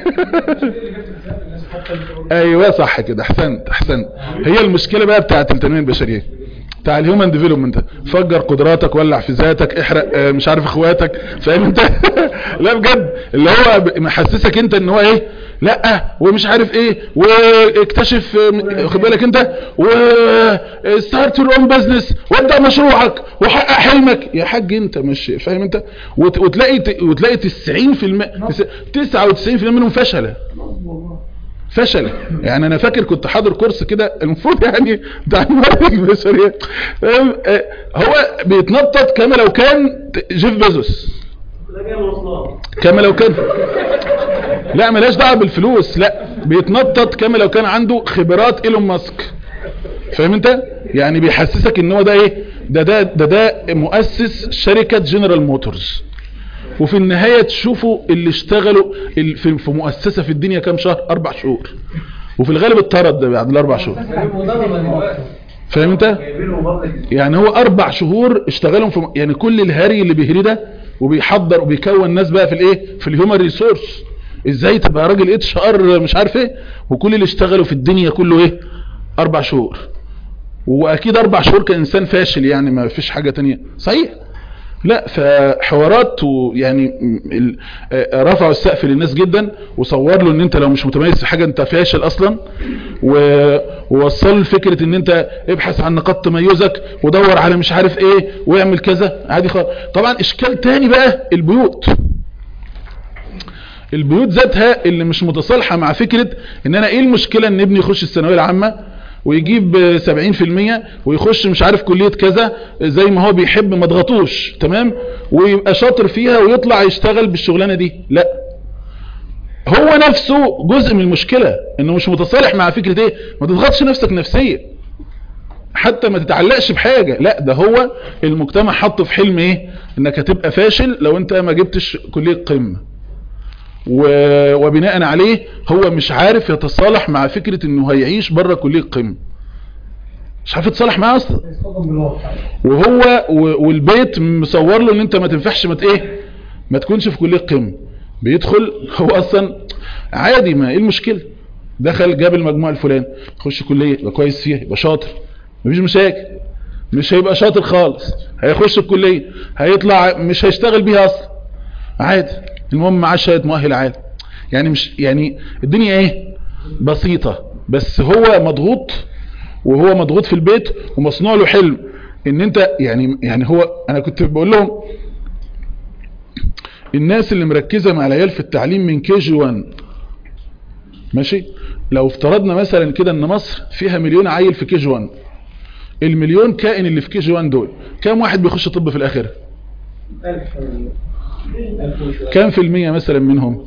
ايوه صح كده احسنت احسنت هي المشكله بقى بتاعه التنميه البشريه بتاع الهيومن ديفلوبمنت فجر قدراتك ولع في ذاتك احرق اه مش عارف اخواتك فاهم انت لا بجد اللي هو محسسك انت ان هو ايه لا ومش عارف ايه واكتشف آه، خد بالك انت وستارت يور اون بزنس وابدا مشروعك وحقق حلمك يا حاج انت مش فاهم انت وت- وتلاقي وتلاقي 90% 99% منهم فشله فشل يعني انا فاكر كنت حاضر كورس كده المفروض يعني بتاع الموارد البشريه فاهم؟ آه، هو بيتنطط كما لو كان جيف بيزوس كما لو كان لا ملاش دعوه بالفلوس لا بيتنطط كما لو كان عنده خبرات ايلون ماسك فاهم انت يعني بيحسسك ان هو ده ايه ده ده ده ده مؤسس شركه جنرال موتورز وفي النهاية تشوفوا اللي اشتغلوا ال- في في مؤسسة في الدنيا كام شهر اربع شهور وفي الغالب اتطرد ده بعد الاربع شهور فاهم انت يعني هو اربع شهور اشتغلهم في م- يعني كل الهري اللي بيهري ده وبيحضر وبيكون ناس بقى في الايه في الهيومن ريسورس ازاي تبقى راجل اتش ار مش عارف ايه وكل اللي اشتغلوا في الدنيا كله ايه اربع شهور واكيد اربع شهور كانسان فاشل يعني ما فيش حاجة تانية صحيح لا فحوارات ويعني م- ال- آه، رفعوا السقف للناس جدا وصور له ان انت لو مش متميز في حاجة انت فاشل اصلا و- ووصل فكرة ان انت ابحث عن نقاط تميزك ودور على مش عارف ايه واعمل كذا عادي خالص طبعا اشكال تاني بقى البيوت البيوت ذاتها اللي مش متصالحة مع فكرة ان انا ايه المشكلة ان ابني يخش الثانوية العامة ويجيب 70% ويخش مش عارف كلية كذا زي ما هو بيحب ما تضغطوش تمام ويبقى شاطر فيها ويطلع يشتغل بالشغلانة دي لا هو نفسه جزء من المشكلة انه مش متصالح مع فكرة ايه ما تضغطش نفسك نفسيا حتى ما تتعلقش بحاجة لا ده هو المجتمع حطه في حلم ايه انك هتبقى فاشل لو انت ما جبتش كلية قمة و- وبناء عليه هو مش عارف يتصالح مع فكرة انه هيعيش بره كلية قمة مش عارف يتصالح معاه اصلا وهو و- والبيت مصور له ان انت ما تنفعش ما ت- ايه ما تكونش في كلية قمة بيدخل هو اصلا عادي ما ايه المشكلة دخل جاب المجموع الفلاني يخش كلية يبقى كويس فيها يبقى شاطر مفيش مشاكل مش هيبقى شاطر خالص هيخش الكلية هيطلع مش هيشتغل بيها اصلا عادي المهم معاه شهاده مؤهل عالي يعني مش يعني الدنيا ايه بسيطة بس هو مضغوط وهو مضغوط في البيت ومصنوع له حلم ان انت يعني يعني هو انا كنت بقول لهم الناس اللي مركزة مع العيال في التعليم من كي جي 1 ماشي لو افترضنا مثلا كده ان مصر فيها مليون عيل في كي جي 1 المليون كائن اللي في كي جي 1 دول كام واحد بيخش طب في الاخر كام في المية مثلا منهم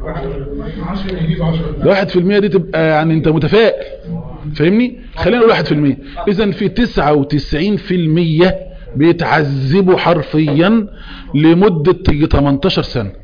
ده واحد في المية دي تبقى يعني انت متفائل فاهمني خلينا نقول واحد في المية اذا في تسعة وتسعين في المية بيتعذبوا حرفيا لمدة تيجي 18 سنة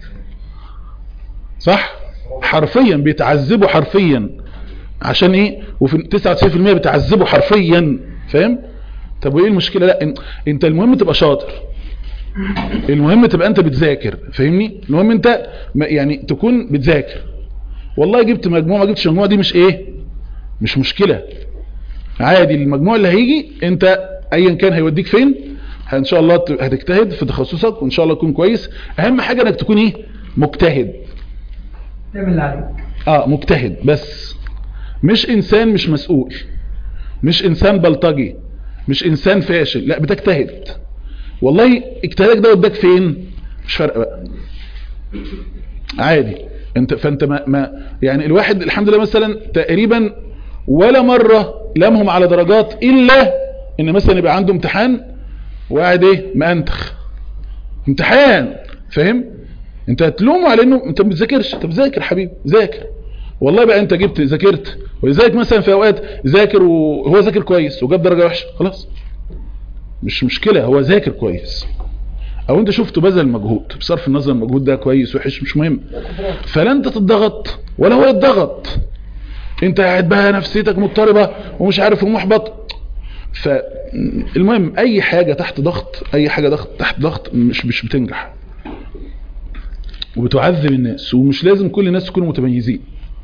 صح حرفيا بيتعذبوا حرفيا عشان ايه وفي 99% بيتعذبوا حرفيا فاهم طب وايه المشكلة لا ان- انت المهم تبقى شاطر المهم تبقى انت بتذاكر فاهمني المهم انت ما- يعني تكون بتذاكر والله جبت مجموعة ما جبتش مجموعة دي مش ايه مش مشكلة عادي المجموع اللي هيجي انت ايا كان هيوديك فين ان شاء الله ت- هتجتهد في تخصصك وان شاء الله تكون كويس اهم حاجة انك تكون ايه مجتهد تعمل اللي عليك اه مجتهد بس مش انسان مش مسؤول مش انسان بلطجي مش انسان فاشل لا بتجتهد والله اجتهادك ده وداك فين مش فارقه بقى عادي انت فانت ما, ما يعني الواحد الحمد لله مثلا تقريبا ولا مرة لمهم على درجات الا ان مثلا يبقى عنده امتحان وقاعد ايه مأنتخ امتحان فاهم انت هتلومه على انه انت ما بتذاكرش طب ذاكر حبيبي ذاكر والله بقى انت جبت ذاكرت ولذلك مثلا في اوقات ذاكر وهو ذاكر كويس وجاب درجه وحشه خلاص مش مشكله هو ذاكر كويس او انت شفته بذل مجهود بصرف النظر المجهود ده كويس وحش مش مهم فلا انت تتضغط ولا هو يتضغط انت قاعد بقى نفسيتك مضطربه ومش عارف ومحبط فالمهم اي حاجه تحت ضغط اي حاجه ضغط تحت ضغط مش مش بتنجح وبتعذب الناس ومش لازم كل الناس يكونوا متميزين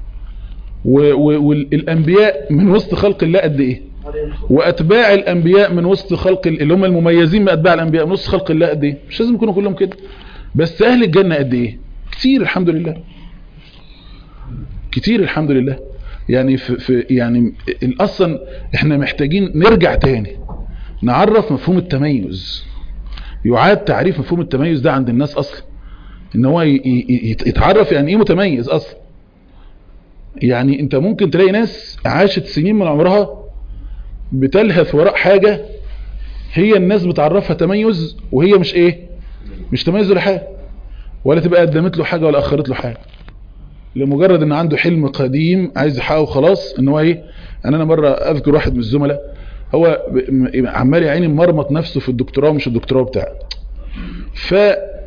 والانبياء من وسط خلق الله قد ايه واتباع الانبياء من وسط خلق ال- اللي هم المميزين من اتباع الانبياء من وسط خلق الله قد ايه مش لازم يكونوا كلهم كده بس اهل الجنه قد ايه كتير الحمد لله كتير الحمد لله يعني في, في يعني ال- اصلا احنا محتاجين نرجع تاني نعرف مفهوم التميز يعاد تعريف مفهوم التميز ده عند الناس اصلا ان هو ي- ي- يت- يتعرف يعني ايه متميز اصلا يعني انت ممكن تلاقي ناس عاشت سنين من عمرها بتلهث وراء حاجة هي الناس بتعرفها تميز وهي مش ايه مش تميز ولا حاجة ولا تبقى قدمت له حاجة ولا اخرت له حاجة لمجرد ان عنده حلم قديم عايز يحققه خلاص ان هو ايه انا انا مرة اذكر واحد من الزملاء هو ب- م- عمال يا عيني مرمط نفسه في الدكتوراه ومش الدكتوراه بتاعه ف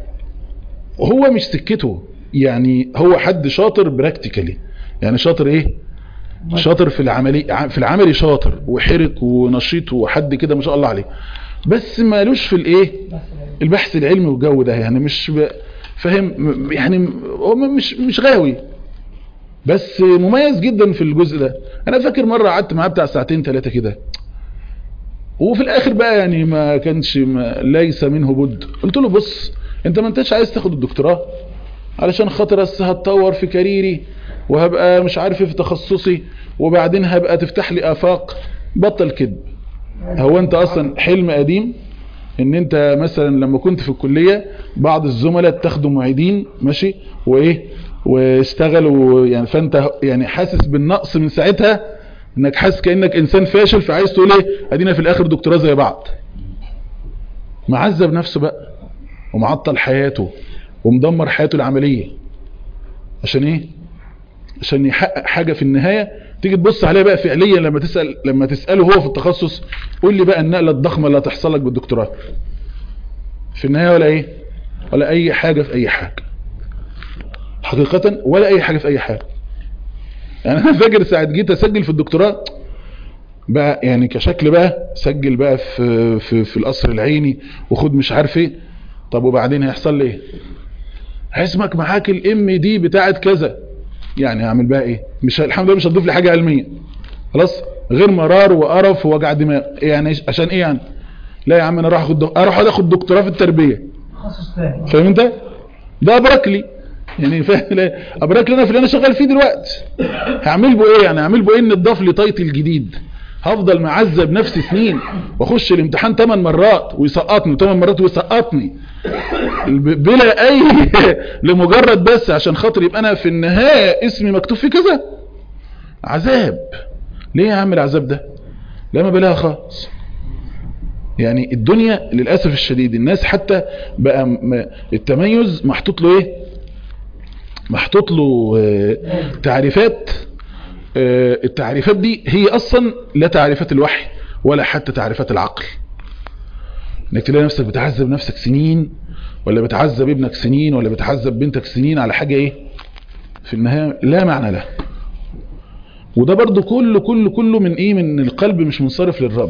هو مش سكته يعني هو حد شاطر براكتيكالي يعني شاطر ايه شاطر في العملي في العملي شاطر وحرك ونشيط وحد كده ما شاء الله عليه بس مالوش في الايه البحث العلمي والجو ده يعني مش ب... فاهم م- يعني م- هو م- مش مش غاوي بس مميز جدا في الجزء ده انا فاكر مره قعدت معاه بتاع ساعتين ثلاثه كده وفي الاخر بقى يعني ما كانش ما ليس منه بد قلت له بص انت ما انتش عايز تاخد الدكتوراه علشان خاطر بس هتطور في كاريري وهبقى مش عارف إيه في تخصصي وبعدين هبقى تفتح لي افاق بطل كذب هو انت اصلا حلم قديم ان انت مثلا لما كنت في الكلية بعض الزملاء اتخذوا معيدين ماشي وايه واشتغلوا يعني فانت يعني حاسس بالنقص من ساعتها انك حاسس كأنك انسان فاشل فعايز تقول ايه ادينا في الاخر دكتوراه زي بعض معذب نفسه بقى ومعطل حياته ومدمر حياته العملية عشان ايه عشان يحقق حاجة في النهاية تيجي تبص عليها بقى فعليا لما تسأل لما تسأله هو في التخصص قول لي بقى النقلة الضخمة اللي هتحصل لك بالدكتوراه في النهاية ولا ايه ولا اي حاجة في اي حاجة حقيقة ولا اي حاجة في اي حاجة يعني انا فاكر ساعة جيت اسجل في الدكتوراه بقى يعني كشكل بقى سجل بقى في في, في القصر العيني وخد مش عارف ايه طب وبعدين هيحصل لي ايه اسمك معاك الام دي بتاعت كذا يعني هعمل بقى ايه مش الحمد لله مش هتضيف لي حاجه علميه خلاص غير مرار وقرف ووجع دماغ يعني إيش- عشان ايه يعني لا يا عم انا اروح اخد دك- اروح اخد دكتوراه في التربيه تخصص ثاني فاهم انت ده ابركلي يعني فاهم لا، ابركلي انا في اللي انا شغال فيه دلوقتي هعمل بو ايه يعني هعمل بو ايه ان اتضاف لي تايتل جديد هفضل معذب نفسي سنين واخش الامتحان 8 مرات ويسقطني 8 مرات ويسقطني ب- بلا اي لمجرد بس عشان خاطر يبقى انا في النهايه اسمي مكتوب فيه كذا عذاب ليه يا عم العذاب ده لا ما بلاها خالص يعني الدنيا للأسف الشديد الناس حتى بقى م- التميز محطوط له ايه محطوط له آه، تعريفات آه، التعريفات دي هي اصلا لا تعريفات الوحي ولا حتى تعريفات العقل انك تلاقي نفسك بتعذب نفسك سنين ولا بتعذب ابنك سنين ولا بتعذب بنتك سنين على حاجة ايه في النهاية لا معنى لها وده برضو كله كله كله من ايه من القلب مش منصرف للرب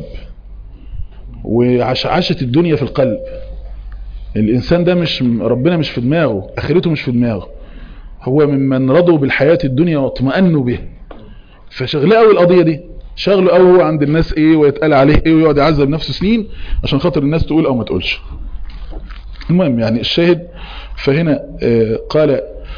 وعشعشة الدنيا في القلب الانسان ده مش ربنا مش في دماغه اخرته مش في دماغه هو ممن رضوا بالحياة الدنيا واطمأنوا به فشغله قوي القضية دي شغله قوي هو عند الناس ايه ويتقال عليه ايه ويقعد يعذب نفسه سنين عشان خاطر الناس تقول او ما تقولش المهم يعني الشاهد فهنا آه قال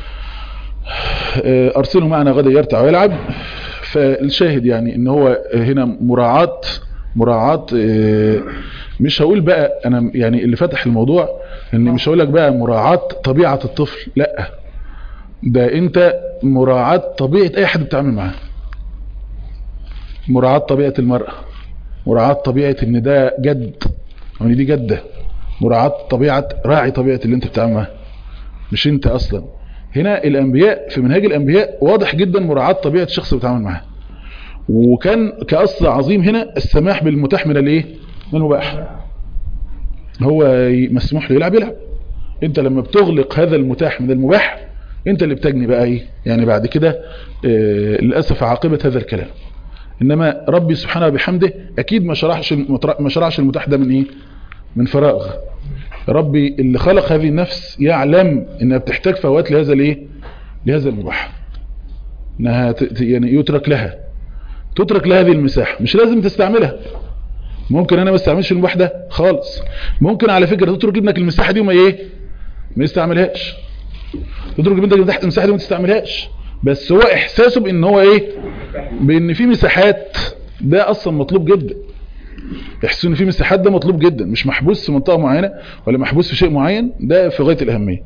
آه ارسله معنا غدا يرتع ويلعب فالشاهد يعني ان هو هنا مراعاة مراعاة آه مش هقول بقى انا يعني اللي فتح الموضوع ان مش هقول لك بقى مراعاة طبيعة الطفل لا ده انت مراعاة طبيعة اي حد بتتعامل معاه مراعاة طبيعة المرأة مراعاة طبيعة ان ده جد او ان دي جدة مراعاة طبيعة راعي طبيعة اللي انت بتتعامل معاه مش انت اصلا هنا الانبياء في منهاج الانبياء واضح جدا مراعاة طبيعة الشخص اللي بتتعامل معاه وكان كأصل عظيم هنا السماح بالمتاح من الايه من المباح هو مسموح له يلعب يلعب انت لما بتغلق هذا المتاح من المباح انت اللي بتجني بقى ايه يعني بعد كده اه للأسف عاقبة هذا الكلام انما ربي سبحانه وبحمده اكيد ما شرحش ما شرعش المتاح ده من ايه من فراغ ربي اللي خلق هذه النفس يعلم انها بتحتاج فوات لهذا الايه لهذا المباح انها يعني يترك لها تترك لها هذه المساحة مش لازم تستعملها ممكن انا ما استعملش المباح ده خالص ممكن على فكرة تترك ابنك المساحة دي وما ايه ما يستعملهاش تترك بنتك المساحة دي وما تستعملهاش بس هو احساسه بان هو ايه بان في مساحات ده اصلا مطلوب جدا احساسه ان في مساحات ده مطلوب جدا مش محبوس في منطقة معينة ولا محبوس في شيء معين ده في غاية الاهمية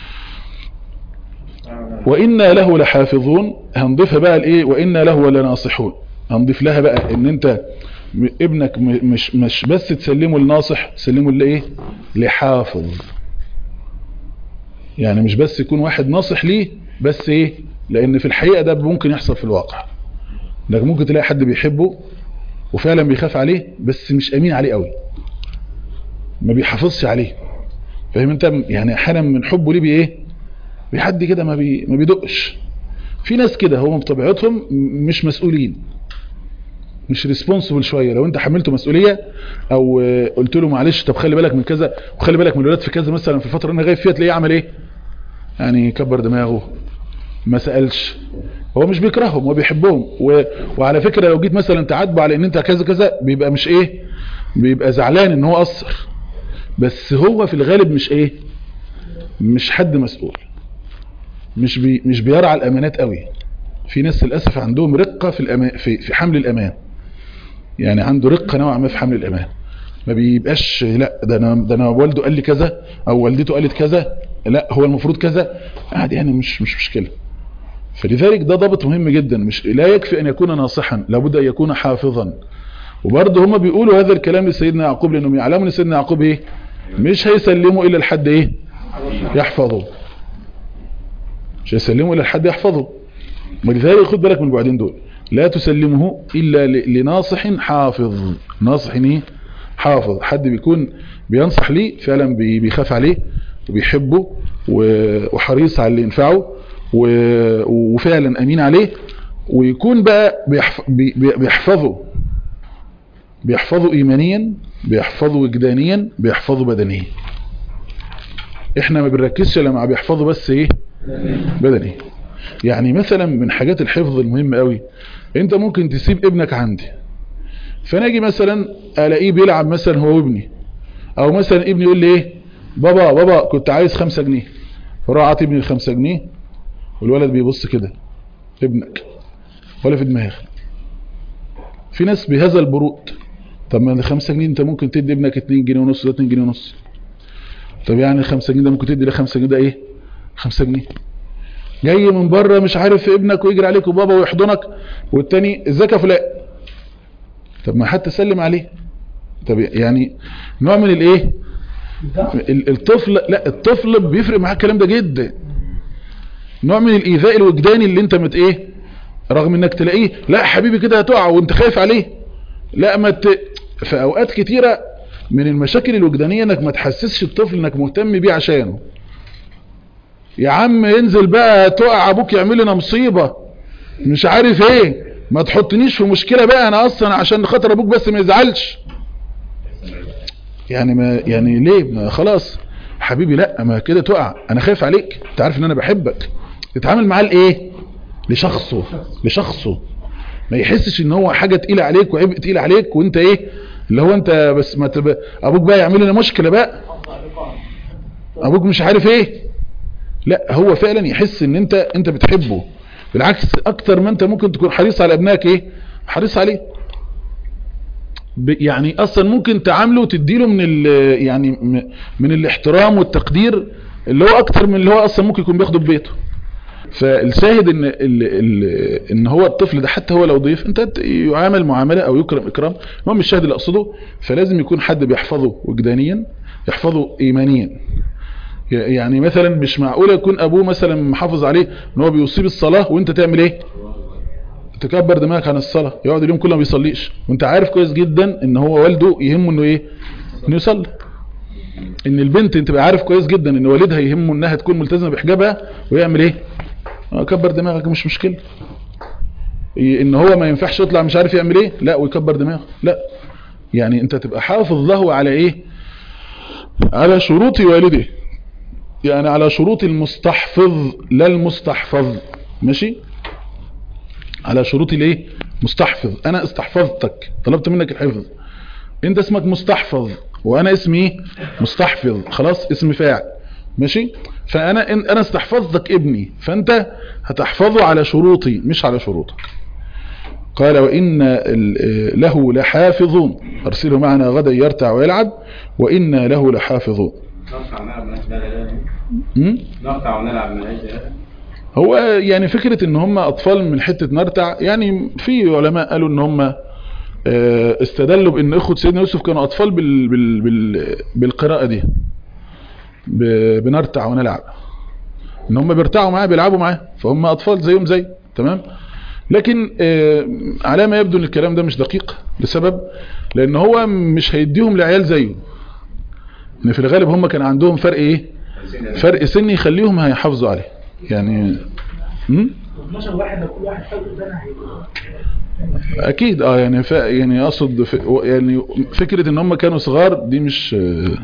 وإنا له لحافظون هنضيفها بقى الايه وإنا له لناصحون هنضيف لها بقى ان انت م- ابنك م- مش مش بس تسلمه لناصح تسلمه لايه لحافظ يعني مش بس يكون واحد ناصح ليه بس ايه لان في الحقيقة ده ممكن يحصل في الواقع انك ممكن تلاقي حد بيحبه وفعلا بيخاف عليه بس مش امين عليه قوي ما بيحافظش عليه فاهم انت يعني احيانا من حبه ليه بايه بحد كده ما بي ما بيدقش في ناس كده هم بطبيعتهم مش مسؤولين مش ريسبونسبل شويه لو انت حملته مسؤوليه او آه، قلت له معلش طب خلي بالك من كذا وخلي بالك من الولاد في كذا مثلا في الفتره اللي انا غايب فيها تلاقيه عمل ايه يعني كبر دماغه ما سالش هو مش بيكرههم هو بيحبهم و... وعلى فكره لو جيت مثلا تعاتبه على ان انت كذا كذا بيبقى مش ايه بيبقى زعلان ان هو قصر بس هو في الغالب مش ايه مش حد مسؤول مش بي مش بيرعى الامانات قوي في ناس للاسف عندهم رقه في الأمان في في حمل الامان يعني عنده رقه نوعا ما في حمل الامان ما بيبقاش لا ده انا ده انا والده قال لي كذا او والدته قالت كذا لا هو المفروض كذا عادي يعني مش مش مشكله فلذلك ده ضابط مهم جدا مش لا يكفي ان يكون ناصحا لابد ان يكون حافظا وبرضه هم بيقولوا هذا الكلام لسيدنا يعقوب لانهم يعلموا ان سيدنا يعقوب ايه مش هيسلموا الا لحد ايه يحفظه مش هيسلموا الا لحد يحفظه ولذلك خد بالك من البعدين دول لا تسلمه الا ل- لناصح حافظ ناصح ايه حافظ حد بيكون بينصح ليه فعلا بي- بيخاف عليه وبيحبه و- وحريص على اللي ينفعه و- وفعلا امين عليه ويكون بقى بيحف- بي- بي- بيحفظه بيحفظه ايمانيا بيحفظه وجدانيا بيحفظه بدنيا احنا ما بنركزش لما بيحفظه بس ايه بدني يعني مثلا من حاجات الحفظ المهمة قوي انت ممكن تسيب ابنك عندي فانا اجي مثلا الاقيه بيلعب مثلا هو وابني او مثلا ابني يقول لي ايه بابا بابا كنت عايز خمسة جنيه فراح اعطي ابني الخمسة جنيه والولد بيبص كده ابنك ولا في دماغ في ناس بهذا البرود طب ما الخمسة جنيه انت ممكن تدي ابنك 2 جنيه ونص ده 2 جنيه ونص طب يعني 5 جنيه ده ممكن تدي ده 5 جنيه ده ايه 5 جنيه جاي من بره مش عارف ابنك ويجري عليك وبابا ويحضنك والتاني ازيك يا فلان طب ما حتى سلم عليه طب يعني نوع من الايه ال- الطفل لا الطفل بيفرق معاه الكلام ده جدا نوع من الايذاء الوجداني اللي انت مت ايه رغم انك تلاقيه لا حبيبي كده هتقع وانت خايف عليه لا ما ت... في اوقات كتيرة من المشاكل الوجدانية انك ما تحسسش الطفل انك مهتم بيه عشانه يا عم انزل بقى تقع ابوك يعمل لنا مصيبة مش عارف ايه ما تحطنيش في مشكلة بقى انا اصلا عشان خاطر ابوك بس ما يزعلش يعني ما يعني ليه ما خلاص حبيبي لا ما كده تقع انا خايف عليك انت عارف ان انا بحبك تتعامل معاه لايه لشخصه لشخصه ما يحسش ان هو حاجة تقيلة عليك وعبء تقيل عليك وانت ايه اللي هو انت بس ما تب... ابوك بقى يعمل لنا مشكلة بقى ابوك مش عارف ايه لا هو فعلا يحس ان انت انت بتحبه بالعكس اكتر ما انت ممكن تكون حريص على ابنائك ايه حريص عليه ب- يعني اصلا ممكن تعامله وتديله من ال يعني م- من الاحترام والتقدير اللي هو اكتر من اللي هو اصلا ممكن يكون بياخده في بيته فالشاهد ان ال ال ان هو الطفل ده حتى هو لو ضيف انت ت- يعامل معامله او يكرم اكرام المهم الشاهد اللي اقصده فلازم يكون حد بيحفظه وجدانيا يحفظه ايمانيا ي- يعني مثلا مش معقوله يكون ابوه مثلا محافظ عليه ان هو بيصيب الصلاه وانت تعمل ايه تكبر دماغك عن الصلاه يقعد اليوم كله ما بيصليش وانت عارف كويس جدا ان هو والده يهمه انه ايه انه يصلي ان البنت انت تبقى عارف كويس جدا ان والدها يهمه انها تكون ملتزمه بحجابها ويعمل ايه آه، كبر دماغك مش مشكله ي- ان هو ما ينفعش يطلع مش عارف يعمل ايه لا ويكبر دماغه لا يعني انت تبقى حافظ له على ايه على شروط والده يعني على شروط المستحفظ لا المستحفظ ماشي على شروط الايه مستحفظ انا استحفظتك طلبت منك الحفظ انت اسمك مستحفظ وانا اسمي ايه مستحفظ خلاص اسم فاعل ماشي فانا إن انا استحفظتك ابني فانت هتحفظه على شروطي مش على شروطك قال وإن ال- له لحافظون أرسله معنا غدا يرتع ويلعب وإن له لحافظون نقطع ونلعب مالهاش داعي م? نقطع ونلعب مالهاش داعي هو يعني فكرة ان هم اطفال من حتة نرتع يعني في علماء قالوا ان هم آه، استدلوا بان اخوة سيدنا يوسف كانوا اطفال بال بال بال بالقراءة دي ب- بنرتع ونلعب ان هم بيرتعوا معاه بيلعبوا معاه فهم اطفال زيهم زي تمام لكن آه، على ما يبدو ان الكلام ده مش دقيق لسبب لان هو مش هيديهم لعيال زيه ان في الغالب هم كان عندهم فرق ايه فرق سن يخليهم هيحافظوا عليه يعني امم 12 واحد لو كل واحد حاول ده هيبقى اكيد اه يعني ف... يعني اقصد ف... يعني فكرة ان هم كانوا صغار دي مش آه.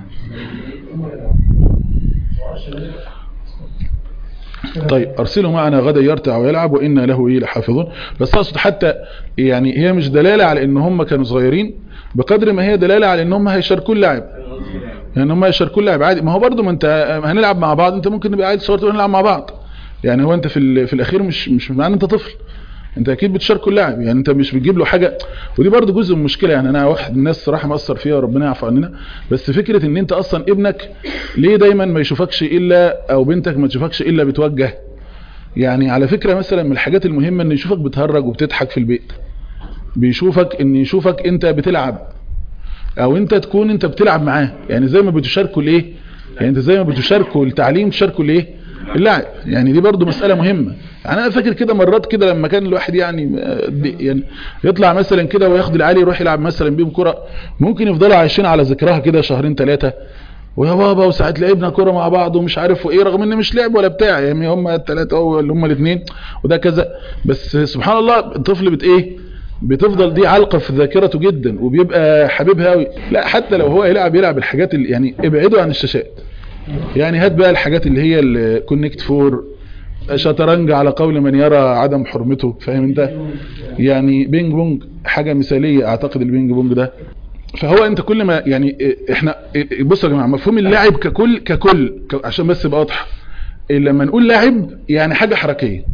طيب ارسله معنا غدا يرتع ويلعب وإنا له ايه لحافظون بس اقصد حتى يعني هي مش دلالة على ان هم كانوا صغيرين بقدر ما هي دلالة على ان هم هيشاركوا اللعب يعني هم يشاركوا اللعب عادي ما هو برضو ما انت هنلعب مع بعض انت ممكن نبقى عادي صغير تقول نلعب مع بعض يعني هو انت في ال- في الاخير مش مش معنى انت طفل انت اكيد بتشاركوا اللعب يعني انت مش بتجيب له حاجه ودي برضو جزء من المشكله يعني انا واحد من الناس صراحه مأثر فيها وربنا يعفو عننا بس فكره ان انت اصلا ابنك ليه دايما ما يشوفكش الا او بنتك ما تشوفكش الا بتوجه يعني على فكره مثلا من الحاجات المهمه ان يشوفك بتهرج وبتضحك في البيت بيشوفك ان يشوفك انت بتلعب او انت تكون انت بتلعب معاه يعني زي ما بتشاركوا الايه يعني انت زي ما بتشاركوا التعليم تشاركوا الايه اللعب يعني دي برضو مسألة مهمة يعني انا فاكر كده مرات كده لما كان الواحد يعني آه، دي- يعني يطلع مثلا كده وياخد العالي يروح يلعب مثلا بيهم كرة ممكن يفضلوا عايشين على ذكرها كده شهرين ثلاثة ويا بابا وساعات لعبنا كرة مع بعض ومش عارف وايه رغم ان مش لعب ولا بتاع يعني هم الثلاثة او اللي هم الاثنين وده كذا بس سبحان الله الطفل بت ايه بتفضل دي علقة في ذاكرته جدا وبيبقى حبيبها قوي لا حتى لو هو يلعب يلعب الحاجات اللي يعني ابعدوا عن الشاشات يعني هات بقى الحاجات اللي هي الكونكت فور شطرنج على قول من يرى عدم حرمته فاهم انت يعني بينج بونج حاجة مثالية اعتقد البينج بونج ده فهو انت كل ما يعني اه، احنا اه، بصوا يا جماعه مفهوم اللاعب ككل ككل ك- عشان بس يبقى واضح اه، لما نقول لاعب يعني حاجه حركيه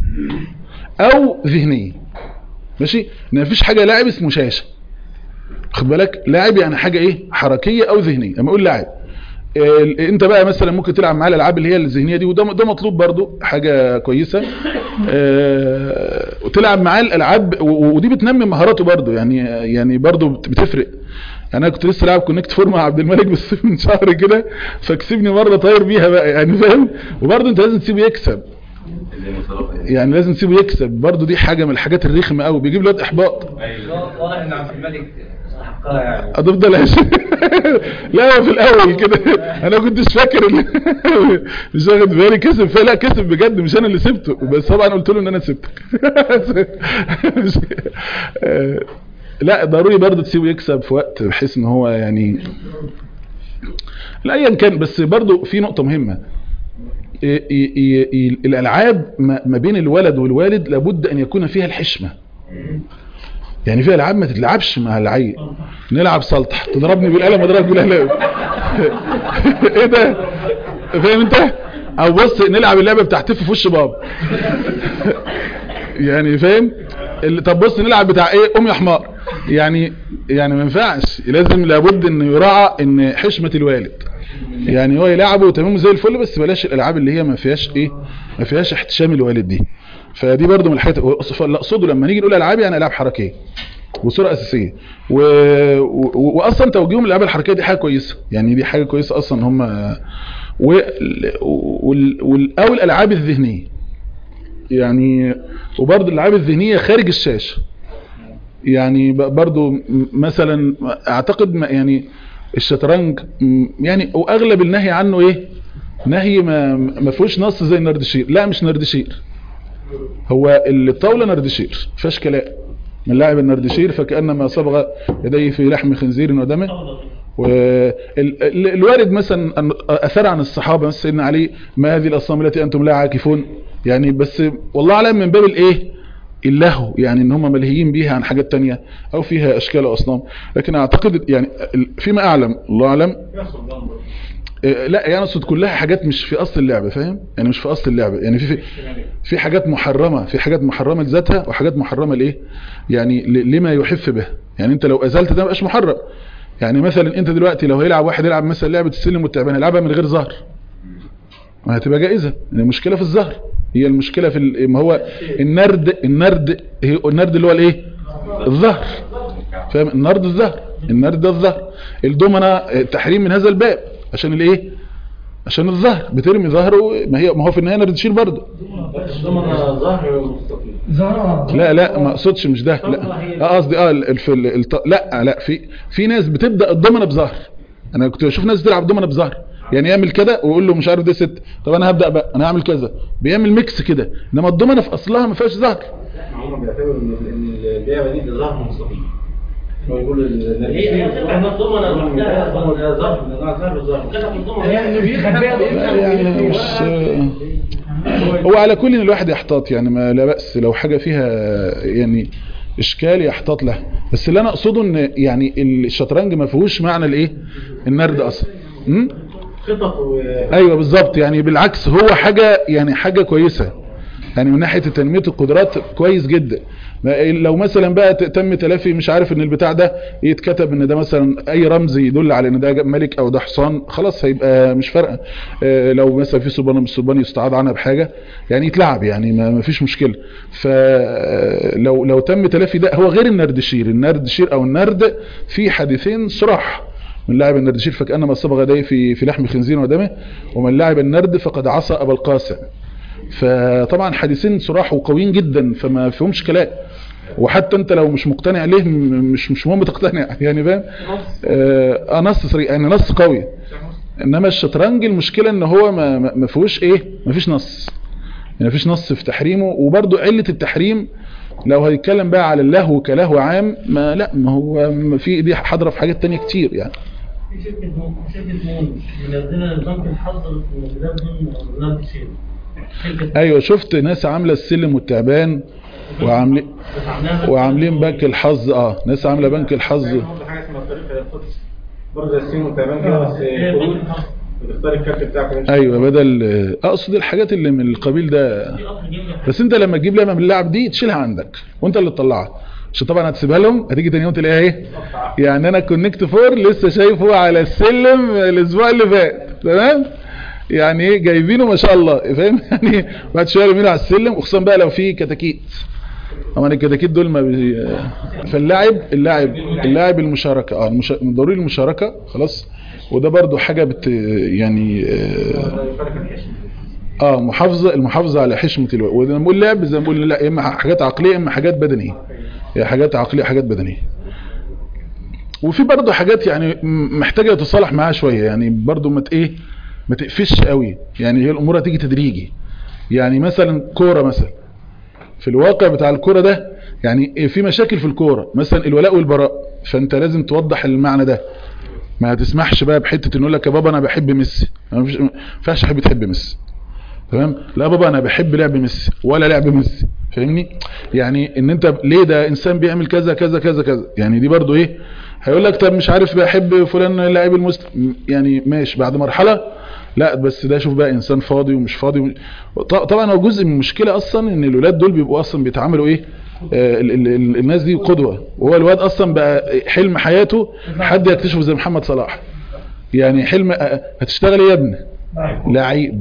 او ذهنيه ماشي ان مفيش حاجه لاعب اسمه شاشه خد بالك لاعب يعني حاجه ايه حركيه او ذهنيه لما اقول لاعب ال- انت بقى مثلا ممكن تلعب معاه الالعاب اللي هي الذهنيه دي وده ده مطلوب برضو حاجه كويسه آه، وتلعب معاه الالعاب و- ودي بتنمي مهاراته برضو يعني يعني برضو بت- بتفرق يعني انا كنت لسه لاعب كونكت فور مع عبد الملك بس من شهر كده فكسبني مره طاير بيها بقى يعني فاهم وبرضو انت لازم تسيبه يكسب يعني لازم تسيبه يكسب برضو دي حاجه من الحاجات الرخمه قوي بيجيب له احباط واضح ان عبد الملك حقها يعني هتفضل هش... لا هو في الاول كده انا كنتش فاكر ان مش واخد بالي كسب فلا كسب بجد مش انا اللي سبته بس طبعا قلت له ان انا سبتك مش- آه، لا ضروري برضه تسيبه يكسب في وقت بحيث ان هو يعني لا ايا كان بس برضه في نقطه مهمه إي- إي- إي- إي- الالعاب ما ما بين الولد والوالد لابد ان يكون فيها الحشمه يعني في العاب ما تتلعبش مع العيل نلعب سلطح تضربني بالقلم اضربك بالقلم ايه ده فاهم انت او بص نلعب اللعبه بتاع تف في وش بابا يعني فاهم اللي- طب بص نلعب بتاع ايه ام يا حمار يعني يعني ما ينفعش لازم لابد ان يراعى ان حشمه الوالد يعني هو يلعبه وتمام زي الفل بس بلاش الالعاب اللي هي ما فيهاش ايه ما فيهاش احتشام الوالد دي فدي برضو من الحاجات اللي اقصده لما نيجي نقول العاب يعني العاب حركيه وصوره اساسيه و... و... واصلا توجيههم الالعاب الحركيه دي حاجه كويسه يعني دي حاجه كويسه اصلا هم و... وال... وال... او الالعاب الذهنيه يعني وبرضه الالعاب الذهنيه خارج الشاشه يعني ب- برضو م- مثلا اعتقد ما يعني الشطرنج م- يعني واغلب النهي عنه ايه نهي ما ما فيهوش نص زي النردشير لا مش نردشير هو الطاوله نردشير فيهاش كلام من لاعب النردشير فكانما صبغ يديه في لحم خنزير ودمه والوارد مثلا أن- اثر عن الصحابه مثلا سيدنا علي ما هذه الاصنام التي انتم لا عاكفون يعني بس والله اعلم من باب الايه اللهو يعني ان هم ملهيين بيها عن حاجات تانية او فيها اشكال واصنام لكن اعتقد يعني ال- فيما اعلم الله اعلم آه، لا يعني اقصد كلها حاجات مش في اصل اللعبه فاهم يعني مش في اصل اللعبه يعني في في, في حاجات محرمه في حاجات محرمه لذاتها وحاجات محرمه لايه يعني ل- لما يحف به يعني انت لو ازلت ده مبقاش محرم يعني مثلا انت دلوقتي لو هيلعب واحد يلعب مثلا لعبه السلم والتعبان يلعبها من غير ظهر ما هتبقى جائزه يعني المشكله في الظهر هي المشكله في ال- ما هو النرد النرد هي النرد اللي هو الايه الظهر فاهم النرد الظهر النرد ده الظهر الدومنه تحريم من هذا الباب عشان الايه عشان الظهر بترمي ظهره ما هي ما هو في النهايه نردشير برضه ضمن ظهر مستقيم لا لا ما اقصدش مش ده لا اه قصدي اه ال- في ال- الط- لا لا في في ناس بتبدا الضمنه بظهر انا كنت بشوف ناس بتلعب ضمنه بظهر يعني يعمل كده ويقول له مش عارف ده ست طب انا هبدا بقى انا هعمل كذا بيعمل ميكس كده انما الضمنه في اصلها ما فيهاش ظهر هم بيعتبروا ان إن اللعبه دي ده ظهر مستقيم هو يقول هي هي بتبقى الضمنه لوحدها ظهر ظهر ظهر كده في الضمنه يعني بيستخبيها لا يعني مش هو على كل إن الواحد يحتاط يعني ما لا بأس لو حاجة فيها يعني اشكال يحتاط له بس اللي انا اقصده ان يعني الشطرنج ما فيهوش معنى الايه النرد اصلا امم خطط و ايوه بالظبط يعني بالعكس هو حاجة يعني حاجة كويسة يعني من ناحية تنمية القدرات كويس جدا ما- لو مثلا بقى ت- تم تلافي مش عارف ان البتاع ده يتكتب ان ده مثلا اي رمز يدل على ان ده ملك او ده حصان خلاص هيبقى مش فارقه آه، لو مثلا في صبان من الصبان يستعاض عنها بحاجه يعني يتلعب يعني ما ما فيش مشكله فلو لو تم تلافي ده هو غير النردشير النردشير او النرد في حديثين صراح من لاعب النردشير فكأنما صبغ يديه في في لحم خنزير ودمه ومن لاعب النرد فقد عصى ابا القاسم فطبعا حديثين صراح وقويين جدا فما فيهمش كلام وحتى انت لو مش مقتنع ليه م- مش مش مهم تقتنع يعني فاهم آه آه، نص صريح يعني نص قوي انما الشطرنج المشكله ان هو ما ما- ما فيهوش ايه ما فيش نص يعني ما فيش نص في تحريمه وبرده عله التحريم لو هيتكلم بقى على اللهو كلهو عام ما لا ما هو ما في دي حاضره في حاجات تانية كتير يعني في شركه مون شركه مون منزله بنك الحظ الموجودات ضمن برنامج شير شركه ايوه شفت ناس عامله السلم والتعبان وعاملين عاملاها وعاملين بنك الحظ اه ناس عامله بنك الحظ برضه حاجه اسمها الطريق القدس برضه زي السين والتعبان كده بس هي بنك كروت الحظ بتختار الكارت بتاعك وانت- ايوه بدل اقصد الحاجات اللي من القبيل ده في قطر جيب لي بس انت لما تجيب لعبه من اللعب دي تشيلها عندك وانت اللي تطلعها عشان طبعا هتسيبها لهم هتيجي تاني يوم تلاقيها ايه يعني انا كونكت فور لسه شايفه على السلم الاسبوع اللي فات تمام يعني ايه جايبينه ما شاء الله فاهم يعني بعد شويه يرمينه على السلم وخصوصا بقى لو في كتاكيت طبعا الكتاكيت دول ما بي... فاللاعب اللاعب اللاعب المشاركه اه المشا... ضروري المشاركه خلاص وده برضو حاجه بت يعني آه اه محافظه المحافظه على حشمه الوقت ولما نقول لعب زي ما بنقول لا اما حاجات عقليه اما حاجات بدنيه هي حاجات عقليه حاجات بدنيه وفي برضه حاجات يعني م- محتاجه تصالح معاها شويه يعني برضه ما ت- ايه ما تقفش قوي يعني هي الامور هتيجي تدريجي يعني مثلا كوره مثلا في الواقع بتاع الكوره ده يعني في مشاكل في الكوره مثلا الولاء والبراء فانت لازم توضح المعنى ده ما تسمحش بقى بحته انه يقول لك يا بابا انا بحب ميسي ما فيش- ما ينفعش حد تحب ميسي تمام لا بابا انا بحب لعب ميسي ولا لعب ميسي فاهمني يعني ان انت ليه ده انسان بيعمل كذا كذا كذا كذا يعني دي برضو ايه هيقول لك طب مش عارف بحب فلان لاعب المسلم يعني ماشي بعد مرحله لا بس ده شوف بقى انسان فاضي ومش فاضي ومش... ط- طبعا هو جزء من المشكله اصلا ان الولاد دول بيبقوا اصلا بيتعاملوا ايه آه ال ال ال الناس دي قدوه وهو الواد اصلا بقى حلم حياته حد يكتشفه زي محمد صلاح يعني حلم آه، هتشتغل ايه يا ابني لعيب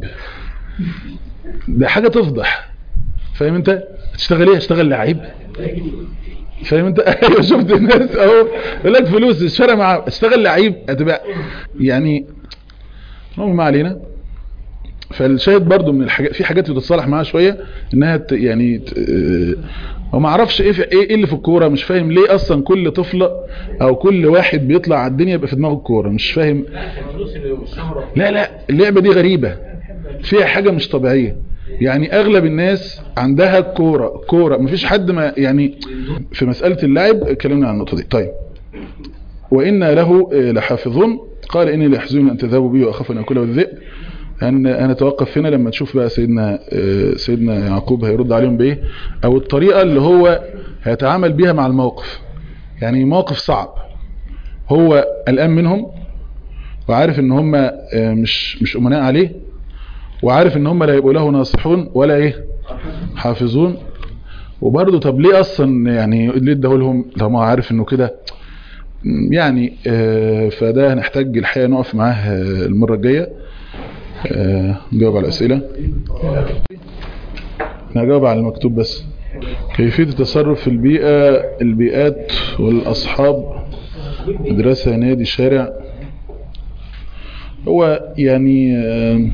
ده حاجة تفضح فاهم انت هتشتغل ايه هشتغل لعيب فاهم انت ايوه شفت الناس اهو يقول لك فلوس مش فارقه معاه اشتغل لعيب هتبقى يعني المهم ما علينا فالشاهد برضو من الحاجات في حاجات بتتصالح معاها شويه انها ت- يعني ت- اه، وما اعرفش ايه في ايه إيه اللي في الكوره مش فاهم ليه اصلا كل طفله او كل واحد بيطلع على الدنيا يبقى في دماغه الكوره مش فاهم الفلوس اللي والشهرة لا لا اللعبة دي غريبة فيها حاجة مش طبيعية يعني اغلب الناس عندها كورة كورة مفيش حد ما يعني في مسألة اللعب اتكلمنا عن النقطة دي طيب وإن له آه، لحافظون قال إني ليحزنني أن تذهبوا بي وأخاف أن أكله الذئب أن أنا أتوقف هنا لما تشوف بقى سيدنا آه، سيدنا يعقوب هيرد عليهم بإيه أو الطريقة اللي هو هيتعامل بيها مع الموقف يعني موقف صعب هو قلقان منهم وعارف ان هم آه، مش مش امناء عليه وعارف ان هم لا يبقوا له ناصحون ولا ايه حافظون وبرضه طب ليه اصلا يعني ليه اداهولهم لو ما هو عارف انه كده م، يعني آه، فده هنحتاج الحقيقه نقف معاه آه، المره الجايه آه، نجاوب على الاسئله انا هجاوب على المكتوب بس كيفيه التصرف في البيئه البيئات والاصحاب مدرسه نادي شارع هو يعني آه،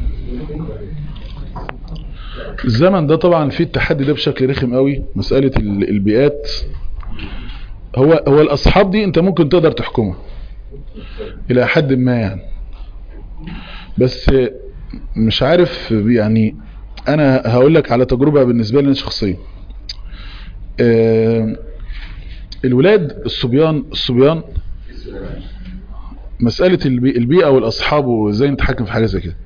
الزمن ده طبعا فيه التحدي ده بشكل رخم قوي مسألة ال- البيئات هو هو الأصحاب دي أنت ممكن تقدر تحكمها إلى حد ما يعني بس مش عارف يعني أنا هقول لك على تجربة بالنسبة لي أنا شخصيا آه، الولاد الصبيان الصبيان مسألة البي- البيئة والأصحاب وإزاي نتحكم في حاجة زي كده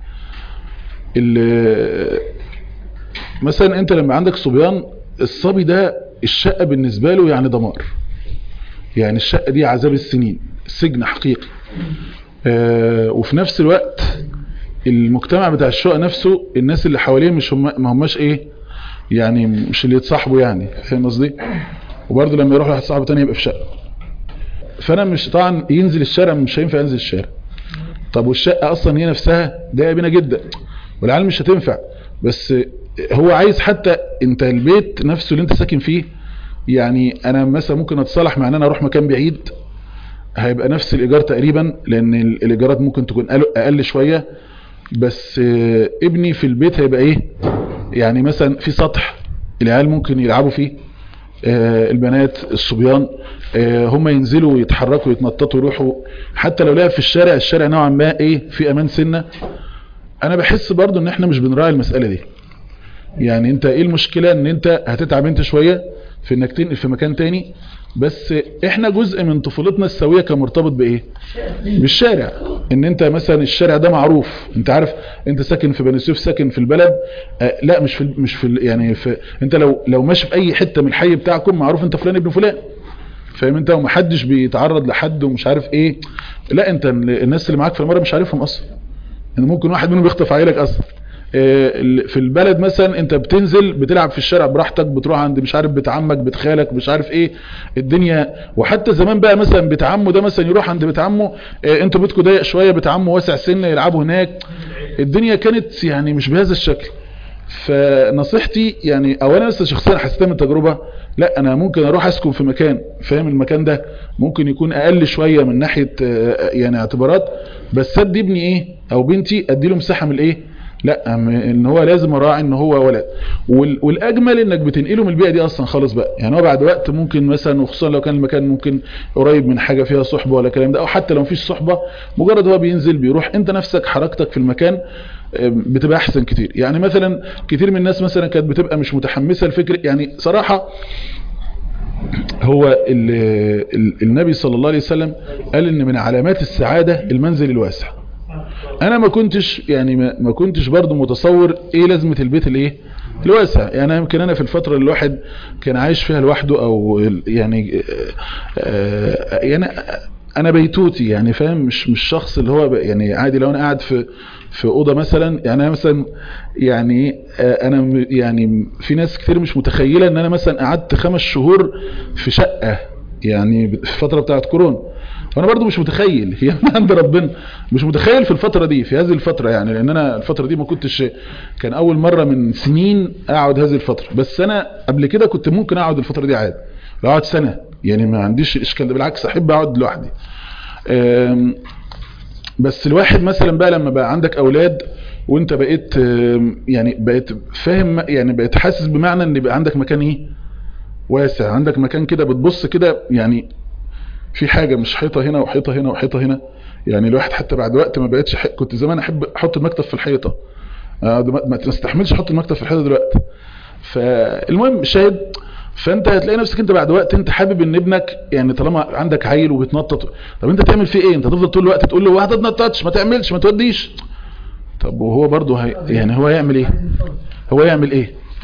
ال- مثلا انت لما عندك صبيان الصبي ده الشقة بالنسبة له يعني دمار يعني الشقة دي عذاب السنين سجن حقيقي آه وفي نفس الوقت المجتمع بتاع الشقة نفسه الناس اللي حواليه مش هم ما هماش ايه يعني مش اللي يتصاحبوا يعني فاهم قصدي وبرضه لما يروح لواحد صاحبه تاني يبقى في شقة فانا مش طبعا ينزل الشارع مش هينفع ينزل الشارع طب والشقة اصلا هي نفسها ضيقه بينا جدا والعيال مش هتنفع بس هو عايز حتى انت البيت نفسه اللي انت ساكن فيه يعني انا مثلا ممكن اتصالح مع ان انا اروح مكان بعيد هيبقى نفس الايجار تقريبا لان ال- الايجارات ممكن تكون اقل أقل شوية بس آه، ابني في البيت هيبقى ايه يعني مثلا في سطح العيال ممكن يلعبوا فيه آه، البنات الصبيان آه، هم ينزلوا ويتحركوا يتنططوا يروحوا حتى لو لعب في الشارع الشارع نوعا ما ايه في امان سنة انا بحس برضو ان احنا مش بنراعي المسألة دي يعني انت ايه المشكلة ان انت هتتعب انت شوية في انك تنقل في مكان تاني بس احنا جزء من طفولتنا السوية كان مرتبط بايه بالشارع ان انت مثلا الشارع ده معروف انت عارف انت ساكن في بني سويف ساكن في البلد آه لا مش في مش في يعني في انت لو لو ماشي في اي حتة من الحي بتاعكم معروف انت فلان ابن فلان فاهم انت ومحدش بيتعرض لحد ومش عارف ايه لا انت الناس اللي معاك في المرة مش عارفهم اصلا ان ممكن واحد منهم يخطف عيلك اصلا آه، ال- في البلد مثلا انت بتنزل بتلعب في الشارع براحتك بتروح عند مش عارف بيت عمك بيت خالك مش عارف ايه الدنيا وحتى زمان بقى مثلا بيت عمه ده مثلا يروح عند بيت عمه آه، انتوا بيتكم ضيق شويه بيت عمه واسع سنه يلعبوا هناك الدنيا كانت يعني مش بهذا الشكل فنصيحتي يعني اولا لسه شخصيا حسيتها من التجربه لا انا ممكن اروح اسكن في مكان فاهم المكان ده ممكن يكون اقل شويه من ناحيه آه، يعني اعتبارات بس ادي ابني ايه او بنتي ادي له مساحه من الايه لا م- ان هو لازم اراعي ان هو ولد وال- والاجمل انك بتنقله من البيئه دي اصلا خالص بقى يعني هو بعد وقت ممكن مثلا وخصوصا لو كان المكان ممكن قريب من حاجه فيها صحبه ولا الكلام ده او حتى لو مفيش صحبه مجرد هو بينزل بيروح انت نفسك حركتك في المكان آم، بتبقى احسن كتير يعني مثلا كتير من الناس مثلا كانت بتبقى مش متحمسه لفكره يعني صراحه هو ال ال النبي صلى الله عليه وسلم قال ان من علامات السعادة المنزل الواسع انا ما كنتش يعني ما ما كنتش برضو متصور ايه لازمة البيت الايه الواسع يعني يمكن انا في الفترة اللي الواحد كان عايش فيها لوحده او ال- يعني آه، آه، يعني انا بيتوتي يعني فاهم مش مش شخص اللي هو ب- يعني عادي لو انا قاعد في في اوضه مثلا يعني انا مثلا يعني آه، انا م- يعني في ناس كتير مش متخيله ان انا مثلا قعدت خمس شهور في شقه يعني في الفتره بتاعت كورونا وانا برضو مش متخيل هي من عند ربنا مش متخيل في الفتره دي في هذه الفتره يعني لان انا الفتره دي ما كنتش كان اول مره من سنين اقعد هذه الفتره بس انا قبل كده كنت ممكن اقعد الفتره دي عادي لو اقعد سنه يعني ما عنديش اشكال ده بالعكس احب اقعد لوحدي أم، بس الواحد مثلا بقى لما بقى عندك اولاد وانت بقيت أم، يعني بقيت فاهم يعني بقيت حاسس بمعنى ان يبقى عندك مكان ايه واسع عندك مكان كده بتبص كده يعني في حاجة مش حيطة هنا وحيطة هنا وحيطة هنا يعني الواحد حتى بعد وقت ما بقتش ح... كنت زمان احب احط المكتب في الحيطة آه، ده ما ما تستحملش احط المكتب في الحيطة دلوقتي فالمهم شاهد فانت هتلاقي نفسك انت بعد وقت انت حابب ان ابنك يعني طالما عندك عيل وبيتنطط طب انت تعمل فيه ايه انت تفضل طول الوقت تقول له ما تتنططش ما تعملش ما توديش طب وهو برضه هي يعني هو يعمل ايه هو يعمل ايه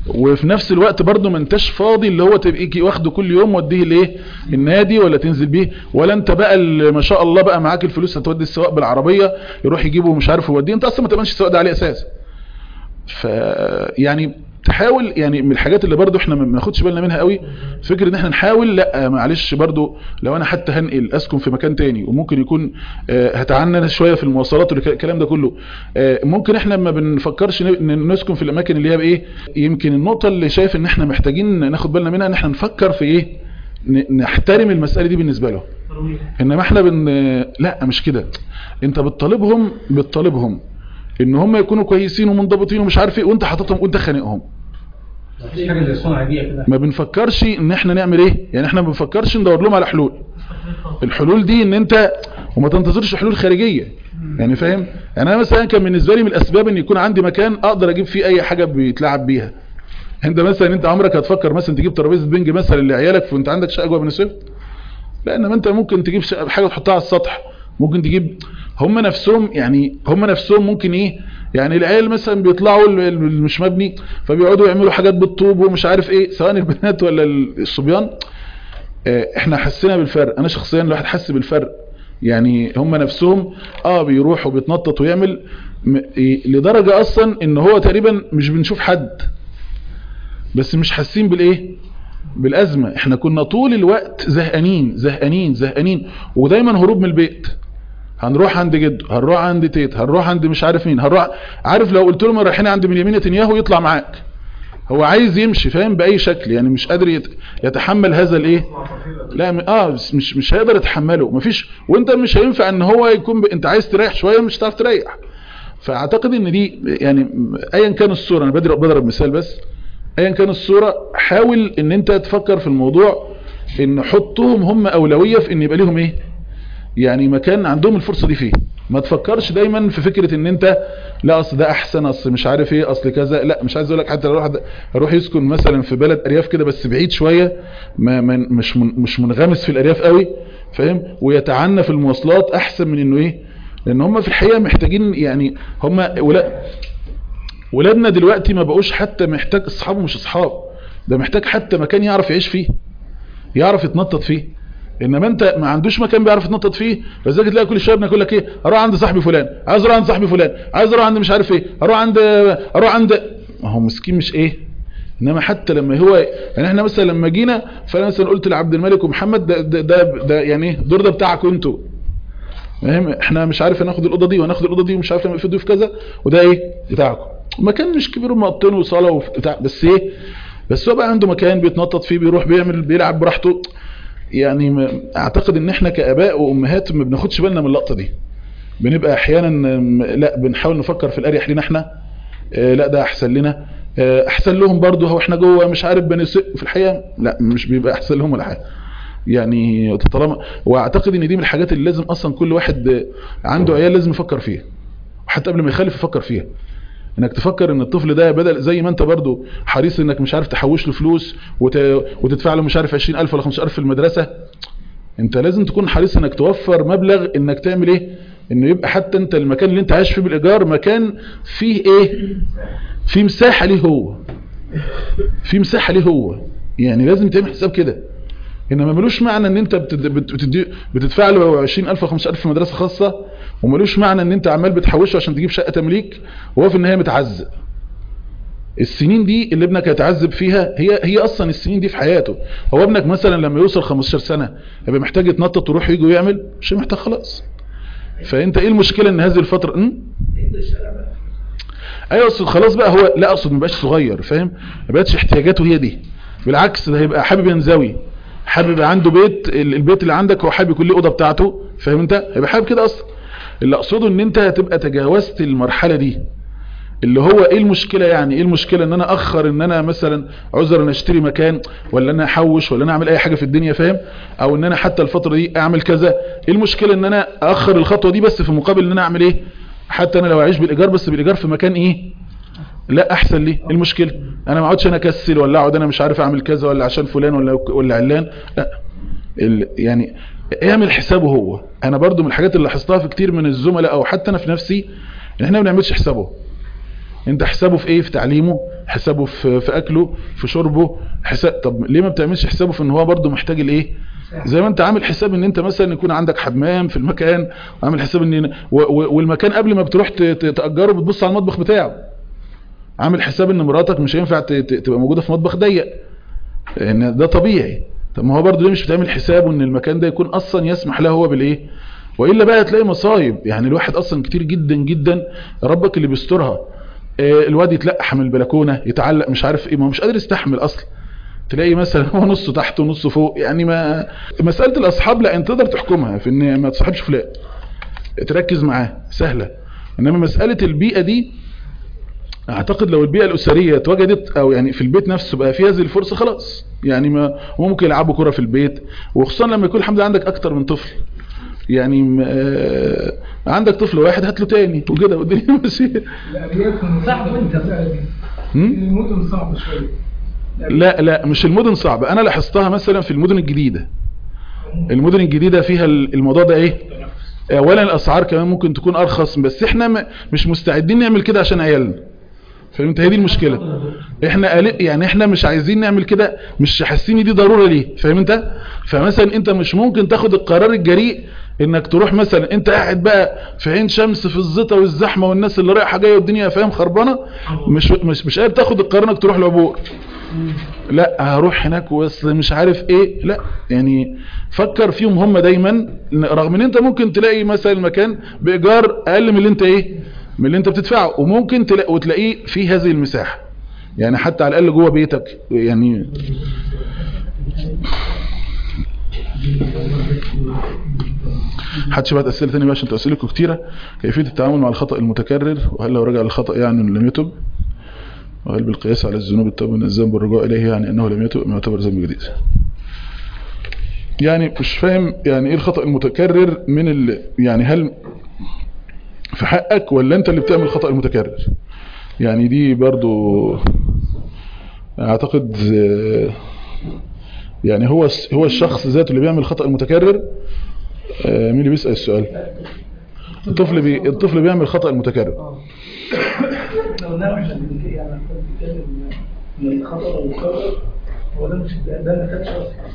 وفي نفس الوقت برضه ما انتش فاضي اللي هو تبقى واخده كل يوم وديه الايه النادي ولا تنزل بيه ولا انت بقى اللي ما شاء الله بقى معاك الفلوس هتودي السواق بالعربيه يروح يجيبه مش عارف يوديه انت اصلا ما تامنش السواق ده عليه اساس ف يعني تحاول يعني من الحاجات اللي برضو احنا ما بناخدش بالنا منها قوي فكره ان احنا نحاول لا معلش برضو لو انا حتى هنقل اسكن في مكان تاني وممكن يكون آه، هتعنى شويه في المواصلات والكلام ده كله آه، ممكن احنا ما بنفكرش ن- نسكن في الاماكن اللي هي بايه يمكن النقطه اللي شايف ان احنا محتاجين ناخد بالنا منها ان احنا نفكر في ايه ن- نحترم المساله دي بالنسبه له ترويح انما احنا بن لا مش كده انت بتطالبهم بتطالبهم ان هم يكونوا كويسين ومنضبطين ومش عارف ايه وانت حاططهم وانت خانقهم مفيش حاجه زي صنع بيئه كده ما بنفكرش ان احنا نعمل ايه يعني احنا ما بنفكرش ندور لهم على حلول الحلول دي ان انت وما تنتظرش حلول خارجيه يعني فاهم يعني انا مثلا كان بالنسبه لي من الاسباب ان يكون عندي مكان اقدر اجيب فيه اي حاجه بيتلعب بيها انت مثلا انت عمرك هتفكر مثلا تجيب ترابيزه بنج مثلا لعيالك وانت عندك شقه جوه بني سويف لا انما انت ممكن تجيب شقة- حاجه تحطها على السطح ممكن تجيب هم نفسهم يعني هم نفسهم ممكن ايه يعني العيال مثلا بيطلعوا ال- ال- مش مبني فبيقعدوا يعملوا حاجات بالطوب ومش عارف ايه سواء البنات ولا ال- الصبيان آه، احنا حسينا بالفرق انا شخصيا الواحد حس بالفرق يعني هم نفسهم اه بيروح وبيتنطط ويعمل م- إيه، لدرجة اصلا ان هو تقريبا مش بنشوف حد بس مش حاسين بالايه بالازمة احنا كنا طول الوقت زهقانين زهقانين زهقانين ودايما هروب من البيت هنروح عند جده هنروح عند تيت هنروح عند مش عارف مين هنروح عارف لو قلت لهم رايحين عند بنيامين نتنياهو يطلع معاك هو عايز يمشي فاهم باي شكل يعني مش قادر يت- يتحمل هذا الايه لا م- اه بس مش مش هيقدر يتحمله مفيش وانت مش هينفع ان هو يكون ب... انت عايز تريح شويه مش هتعرف تريح فاعتقد ان دي يعني م- ايا كان الصوره انا بضرب بضرب مثال بس ايا كان الصوره حاول ان انت تفكر في الموضوع ان حطهم هم اولويه في ان يبقى ليهم ايه يعني مكان عندهم الفرصه دي فيه ما تفكرش دايما في فكره ان انت لا اصل ده احسن اصل مش عارف ايه اصل كذا لا مش عايز اقول لك حتى لو واحد يروح يسكن مثلا في بلد ارياف كده بس بعيد شويه ما ما مش من مش منغمس في الارياف قوي فاهم ويتعنى في المواصلات احسن من انه ايه لان هم في الحقيقه محتاجين يعني هم ولا ولادنا دلوقتي ما بقوش حتى محتاج اصحابه مش اصحاب ده محتاج حتى مكان يعرف يعيش فيه يعرف يتنطط فيه انما انت ما عندوش مكان بيعرف يتنطط فيه فازاي تلاقي كل شويه بيقول لك ايه اروح عند صاحبي فلان عايز اروح عند صاحبي فلان عايز اروح عند مش عارف ايه اروح عند اروح عند ما هو مسكين مش ايه انما حتى لما هو يعني احنا مثلا لما جينا فانا مثلا قلت لعبد الملك ومحمد ده ده, ده, ده يعني ايه الدور ده بتاعكم انتوا فاهم احنا مش عارف هناخد الاوضه دي وهناخد الاوضه دي ومش عارف لما في ضيوف كذا وده ايه بتاعكم مكان مش كبير ومقطن وصاله وبتاع بس ايه بس هو بقى عنده مكان بيتنطط فيه بيروح بيعمل بيلعب براحته يعني ما- اعتقد ان احنا كاباء وامهات ما بناخدش بالنا من اللقطه دي بنبقى احيانا م- لا بنحاول نفكر في الاريح لنا احنا آه، لا ده احسن لنا آه، احسن لهم برضه هو احنا جوه مش عارف بني سويف في الحقيقه لا مش بيبقى احسن لهم ولا حاجه يعني طالما واعتقد ان دي من الحاجات اللي لازم اصلا كل واحد آه، عنده عيال لازم يفكر فيها وحتى قبل ما يخلف يفكر فيها انك تفكر ان الطفل ده بدل زي ما انت برضو حريص انك مش عارف تحوش له فلوس وت... وتدفع له مش عارف 20000 ولا 15000 في المدرسة انت لازم تكون حريص انك توفر مبلغ انك تعمل ايه انه يبقى حتى انت المكان اللي انت عايش فيه بالايجار مكان فيه ايه فيه مساحة ليه هو في مساحة ليه هو يعني لازم تعمل حساب كده انما ملوش معنى ان انت بتد... بت- بتدي... بتدفع له 20000 و 15000 في مدرسة خاصة وملوش معنى ان انت عمال بتحوشه عشان تجيب شقة تمليك وهو في النهاية متعذب السنين دي اللي ابنك هيتعذب فيها هي هي اصلا السنين دي في حياته هو ابنك مثلا لما يوصل 15 سنة يبقى محتاج يتنطط ويروح يجي ويعمل مش محتاج خلاص فانت ايه المشكلة ان هذه الفترة م? ايوه اقصد خلاص بقى هو لا اقصد ما بقاش صغير فاهم ما بقتش احتياجاته هي دي بالعكس ده هيبقى حابب ينزوي حابب يبقى عنده بيت ال- البيت اللي عندك هو حابب يكون ليه اوضه بتاعته فاهم انت هيبقى حابب كده اصلا اللي اقصده ان انت هتبقى تجاوزت المرحله دي اللي هو ايه المشكله يعني ايه المشكله ان انا اخر ان انا مثلا عذر ان اشتري مكان ولا انا احوش ولا انا اعمل اي حاجه في الدنيا فاهم او ان انا حتى الفتره دي اعمل كذا ايه المشكله ان انا اخر الخطوه دي بس في مقابل ان انا اعمل ايه حتى انا لو اعيش بالايجار بس بالايجار في مكان ايه لا احسن ليه إيه المشكله انا ما اقعدش انا اكسل ولا اقعد انا مش عارف اعمل كذا ولا عشان فلان ولا ولا علان لا ال- يعني اعمل حسابه هو انا برضو من الحاجات اللي لاحظتها في كتير من الزملاء او حتى انا في نفسي ان احنا ما بنعملش حسابه انت حسابه في ايه في تعليمه حسابه في, في اكله في شربه حساب طب ليه ما بتعملش حسابه في ان هو برضه محتاج الايه زي ما انت عامل حساب ان انت مثلا يكون عندك حمام في المكان وعامل حساب ان و- و- والمكان قبل ما بتروح ت- ت- تأجره بتبص على المطبخ بتاعه عامل حساب ان مراتك مش هينفع ت- ت- تبقى موجودة في مطبخ ضيق ان ده طبيعي طب ما هو برضه ليه مش بتعمل حسابه ان المكان ده يكون اصلا يسمح له هو بالايه والا بقى تلاقي مصايب يعني الواحد اصلا كتير جدا جدا ربك اللي بيسترها آه، الواد يتلقح من البلكونه يتعلق مش عارف ايه ما هو مش قادر يستحمل اصلا تلاقي مثلا هو نصه تحت ونصه فوق يعني ما مساله الاصحاب لا انت تقدر تحكمها في ان ما تصاحبش فلان تركز معاه سهله انما مساله البيئه دي اعتقد لو البيئه الاسريه اتوجدت او يعني في البيت نفسه بقى فيه هذه الفرصه خلاص يعني ما هم ممكن يلعبوا كره في البيت وخصوصا لما يكون الحمد لله عندك اكتر من طفل يعني م- آه، عندك طفل واحد هات له تاني وكده والدنيا ماشيه الأرياف صعب انت هم؟ المدن صعبة شوية لا لا مش المدن صعبة انا لاحظتها مثلا في المدن الجديدة المدن الجديدة فيها ال- الموضوع ده ايه اولا الاسعار كمان ممكن تكون ارخص بس احنا م- مش مستعدين نعمل كده عشان عيالنا فهمت هي دي المشكلة احنا قال- يعني احنا مش عايزين نعمل كده مش حاسين دي ضرورة ليه فاهم انت فمثلا انت مش ممكن تاخد القرار الجريء انك تروح مثلا انت قاعد بقى في عين شمس في الزيطه والزحمه والناس اللي رايحه جايه والدنيا فاهم خربانه مش مش مش قادر تاخد القرار انك تروح العبور لا هروح هناك واصل مش عارف ايه لا يعني فكر فيهم هم دايما رغم ان انت ممكن تلاقي مثلا المكان بايجار اقل من اللي انت ايه من اللي انت بتدفعه وممكن تلاقي وتلاقيه في هذه المساحه يعني حتى على الاقل جوه بيتك يعني حدش بعت اسئله ثانيه بقى عشان اسئلتكم كتيره كيفيه التعامل مع الخطا المتكرر وهل لو رجع للخطا يعني لم يتب وهل بالقياس على الذنوب التوبه من الذنب والرجوع اليه يعني انه لم يتب ما يعتبر ذنب جديد يعني مش فاهم يعني ايه الخطا المتكرر من ال... يعني هل في حقك ولا انت اللي بتعمل الخطا المتكرر يعني دي برضو اعتقد آه، يعني هو هو الشخص ذاته اللي بيعمل الخطا المتكرر آه، مين اللي بيسال السؤال الطفل بي... الطفل بيعمل الخطا المتكرر لو نعمل يعني كنت بتتكلم من الخطأ المكرر هو ده مش ده ما كانش أصلا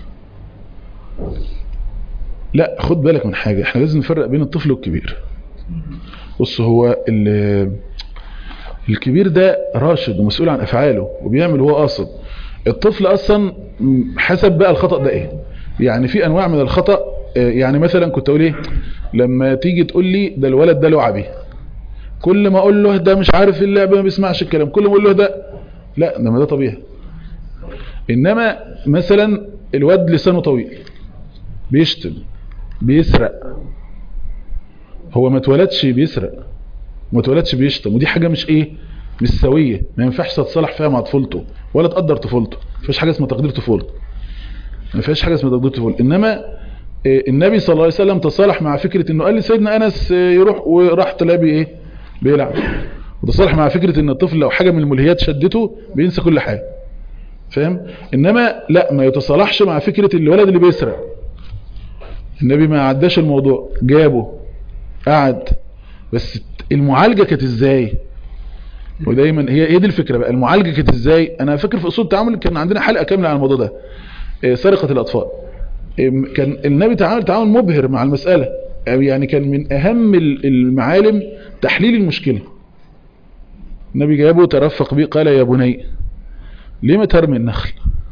لا خد بالك من حاجة احنا لازم نفرق بين الطفل والكبير بص هو ال- الكبير ده راشد ومسؤول عن افعاله وبيعمل وهو قاصد الطفل اصلا م- حسب بقى الخطأ ده ايه يعني في انواع من الخطأ آه، يعني مثلا كنت اقول ايه لما تيجي تقول لي ده الولد ده لعبي كل ما اقول له ده مش عارف اللعبه ما بيسمعش الكلام كل ما اقول له ده لا ده ما ده طبيعي انما مثلا الواد لسانه طويل بيشتم بيسرق هو ما اتولدش بيسرق ما اتولدش بيشتم ودي حاجه مش ايه مش سويه ما ينفعش تتصالح فيها مع طفولته ولا تقدر طفولته ما فيش حاجه اسمها تقدير طفوله ما فيش حاجه اسمها تقدير طفوله انما إيه، النبي صلى الله عليه وسلم تصالح مع فكره انه قال لسيدنا انس إيه، يروح وراح تلاقيه بي ايه بيلعب وتصالح مع فكره ان الطفل لو حاجه من الملهيات شدته بينسى كل حاجه فاهم انما لا ما يتصالحش مع فكره الولد اللي بيسرق النبي ما عداش الموضوع جابه قعد بس المعالجة كانت ازاي ودايما هي هي دي الفكرة بقى المعالجة كانت ازاي انا فاكر في اصول التعامل كان عندنا حلقة كاملة عن الموضوع ده إيه، سرقة الاطفال إيه، كان النبي تعامل تعامل مبهر مع المسألة أو يعني كان من اهم ال- المعالم تحليل المشكلة النبي جابه ترفق به قال يا بني لم ترمي النخل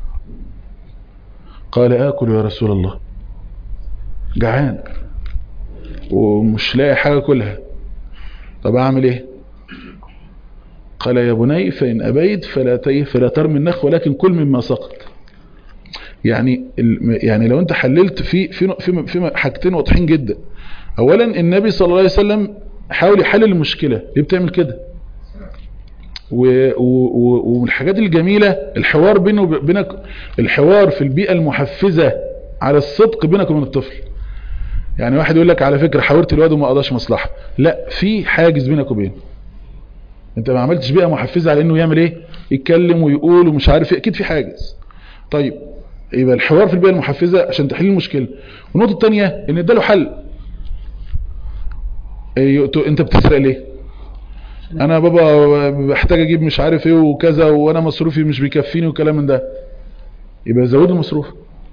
قال آكل يا رسول الله جعان ومش لاقي حاجة كلها طب اعمل ايه قال يا بني فإن أبيت فلا, تي فلا ترمي النخ ولكن كل مما سقط يعني ال- يعني لو انت حللت في في في, في حاجتين واضحين جدا اولا النبي صلى الله عليه وسلم حاول يحلل المشكلة ليه بتعمل كده و- و- و- ومن الحاجات الجميلة الحوار بينه وبينك الحوار في البيئة المحفزة على الصدق بينك وبين الطفل يعني واحد يقول لك على فكرة حاورت الواد وما قضاش مصلحة لا في حاجز بينك وبينه انت ما عملتش بيئة محفزة على انه يعمل ايه يتكلم ويقول ومش عارف ايه اكيد في حاجز طيب يبقى الحوار في البيئة المحفزة عشان تحل المشكلة والنقطة الثانية ان اداله حل إيه، تو- انت بتسرق ليه انا بابا بحتاج اجيب مش عارف ايه وكذا وانا مصروفي مش بيكفيني وكلام من ده يبقى زود المصروف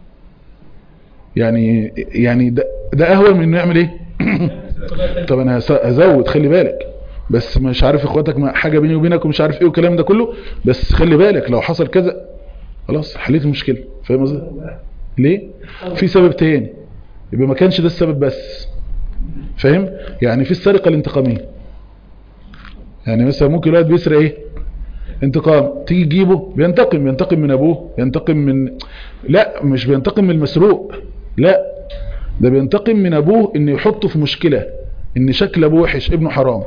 يعني يعني ده, ده اهون من انه يعمل ايه طب انا هس- هزود خلي بالك بس مش عارف اخواتك ما حاجه بيني وبينك ومش عارف ايه والكلام ده كله بس خلي بالك لو حصل كذا خلاص حليت المشكله فاهم قصدي ليه في سبب تاني يبقى ما كانش ده السبب بس فاهم يعني في السرقه الانتقاميه يعني مثلا ممكن الواحد بيسرق ايه انتقام تيجي تجيبه بينتقم بينتقم من ابوه بينتقم من لا مش بينتقم من المسروق لا ده بينتقم من ابوه ان يحطه في مشكلة ان شكل ابوه وحش ابنه حرام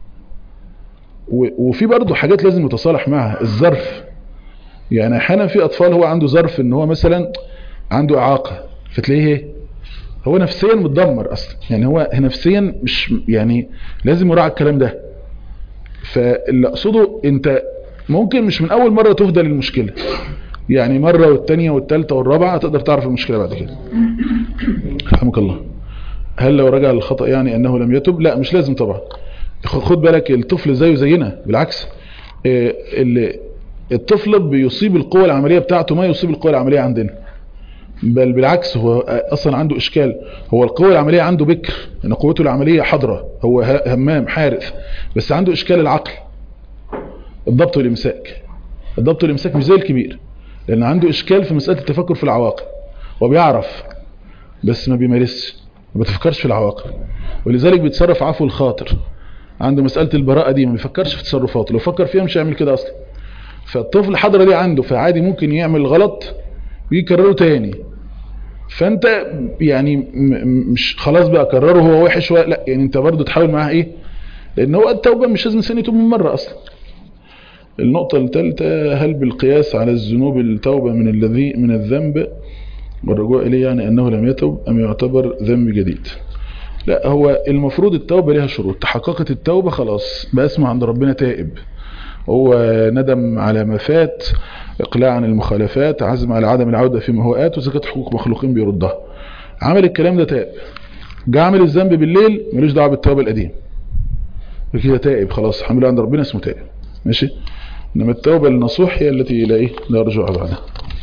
و- وفي برضه حاجات لازم يتصالح معها الظرف يعني احيانا في اطفال هو عنده ظرف ان هو مثلا عنده اعاقة فتلاقيه ايه هو نفسيا متدمر اصلا يعني هو نفسيا مش يعني لازم يراعي الكلام ده فاللي اقصده انت ممكن مش من اول مرة تهدى للمشكلة يعني مرة والتانية والتالتة والرابعة تقدر تعرف المشكلة بعد كده رحمك الله هل لو رجع للخطأ يعني انه لم يتب لا مش لازم طبعا خ- خد بالك الطفل زيه زينا بالعكس إيه، اللي- الطفل بيصيب القوة العملية بتاعته ما يصيب القوة العملية عندنا بل بالعكس هو اصلا عنده اشكال هو القوة العملية عنده بكر ان قوته العملية حضرة هو ه- همام حارث بس عنده اشكال العقل الضبط والامساك الضبط والامساك مش زي الكبير لان عنده اشكال في مسألة التفكر في العواقب وبيعرف بس ما بيمارسش ما بتفكرش في العواقب ولذلك بيتصرف عفو الخاطر عنده مسألة البراءة دي ما بيفكرش في تصرفاته لو فكر فيها مش هيعمل كده اصلا فالطفل الحضرة دي عنده فعادي ممكن يعمل غلط ويكرره تاني فانت يعني م- م- مش خلاص بقى كرره هو وحش ولا لا يعني انت برضو تحاول معاه ايه لان هو التوبة مش لازم سنة يتوب من مرة اصلا النقطة الثالثة هل بالقياس على الذنوب التوبة من الذي من الذنب والرجوع إليه يعني أنه لم يتوب أم يعتبر ذنب جديد لا هو المفروض التوبة لها شروط تحققت التوبة خلاص بقى اسمه عند ربنا تائب هو ندم على ما فات إقلاع عن المخالفات عزم على عدم العودة فيما هو آت وزكاة حقوق مخلوقين بيردها عمل الكلام ده تائب جه عمل الذنب بالليل ملوش دعوه بالتوبة القديم كده تائب خلاص الحمد لله عند ربنا اسمه تائب ماشي انما التوبة النصوح هي التي لا ايه لا رجوع بعدها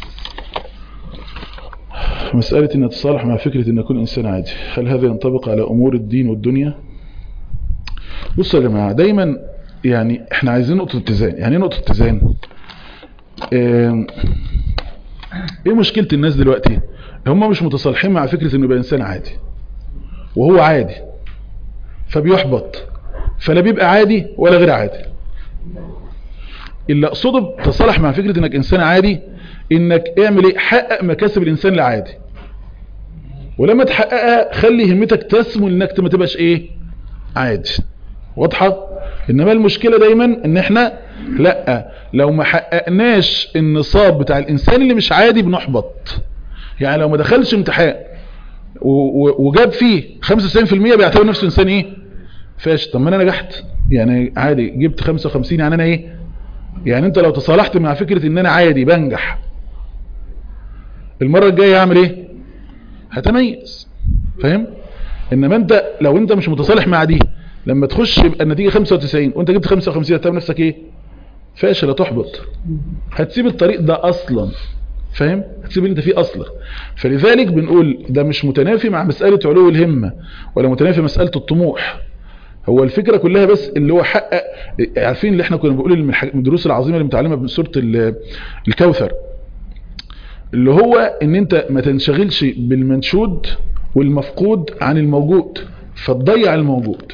مسألة ان نتصالح مع فكرة ان اكون انسان عادي هل هذا ينطبق على امور الدين والدنيا بصوا يا جماعة دايما يعني احنا عايزين نقطة اتزان يعني ايه نقطة اتزان اه ايه مشكلة الناس دلوقتي هم مش متصالحين مع فكرة انه يبقى انسان عادي وهو عادي فبيحبط فلا بيبقى عادي ولا غير عادي اللي اقصده بتصالح مع فكرة انك انسان عادي انك اعمل ايه حقق مكاسب الانسان العادي ولما تحققها خلي همتك تسمو انك ما تبقاش ايه عادي واضحة انما المشكلة دايما ان احنا لا لو ما حققناش النصاب بتاع الانسان اللي مش عادي بنحبط يعني لو ما دخلش امتحان وجاب فيه 95% بيعتبر نفسه انسان ايه فاشل طب ما انا نجحت يعني عادي جبت 55 يعني انا ايه يعني انت لو تصالحت مع فكرة ان انا عادي بنجح المرة الجاية هعمل ايه هتميز فاهم انما انت لو انت مش متصالح مع دي لما تخش يبقى النتيجة 95 وانت جبت 55 هتعمل نفسك ايه فاشل هتحبط هتسيب الطريق ده اصلا فاهم هتسيب اللي انت فيه اصلا فلذلك بنقول ده مش متنافي مع مسألة علو الهمة ولا متنافي مسألة الطموح هو الفكرة كلها بس اللي هو حقق عارفين اللي احنا كنا بنقول من الدروس العظيمة اللي متعلمة من سورة الكوثر اللي هو ان انت ما تنشغلش بالمنشود والمفقود عن الموجود فتضيع الموجود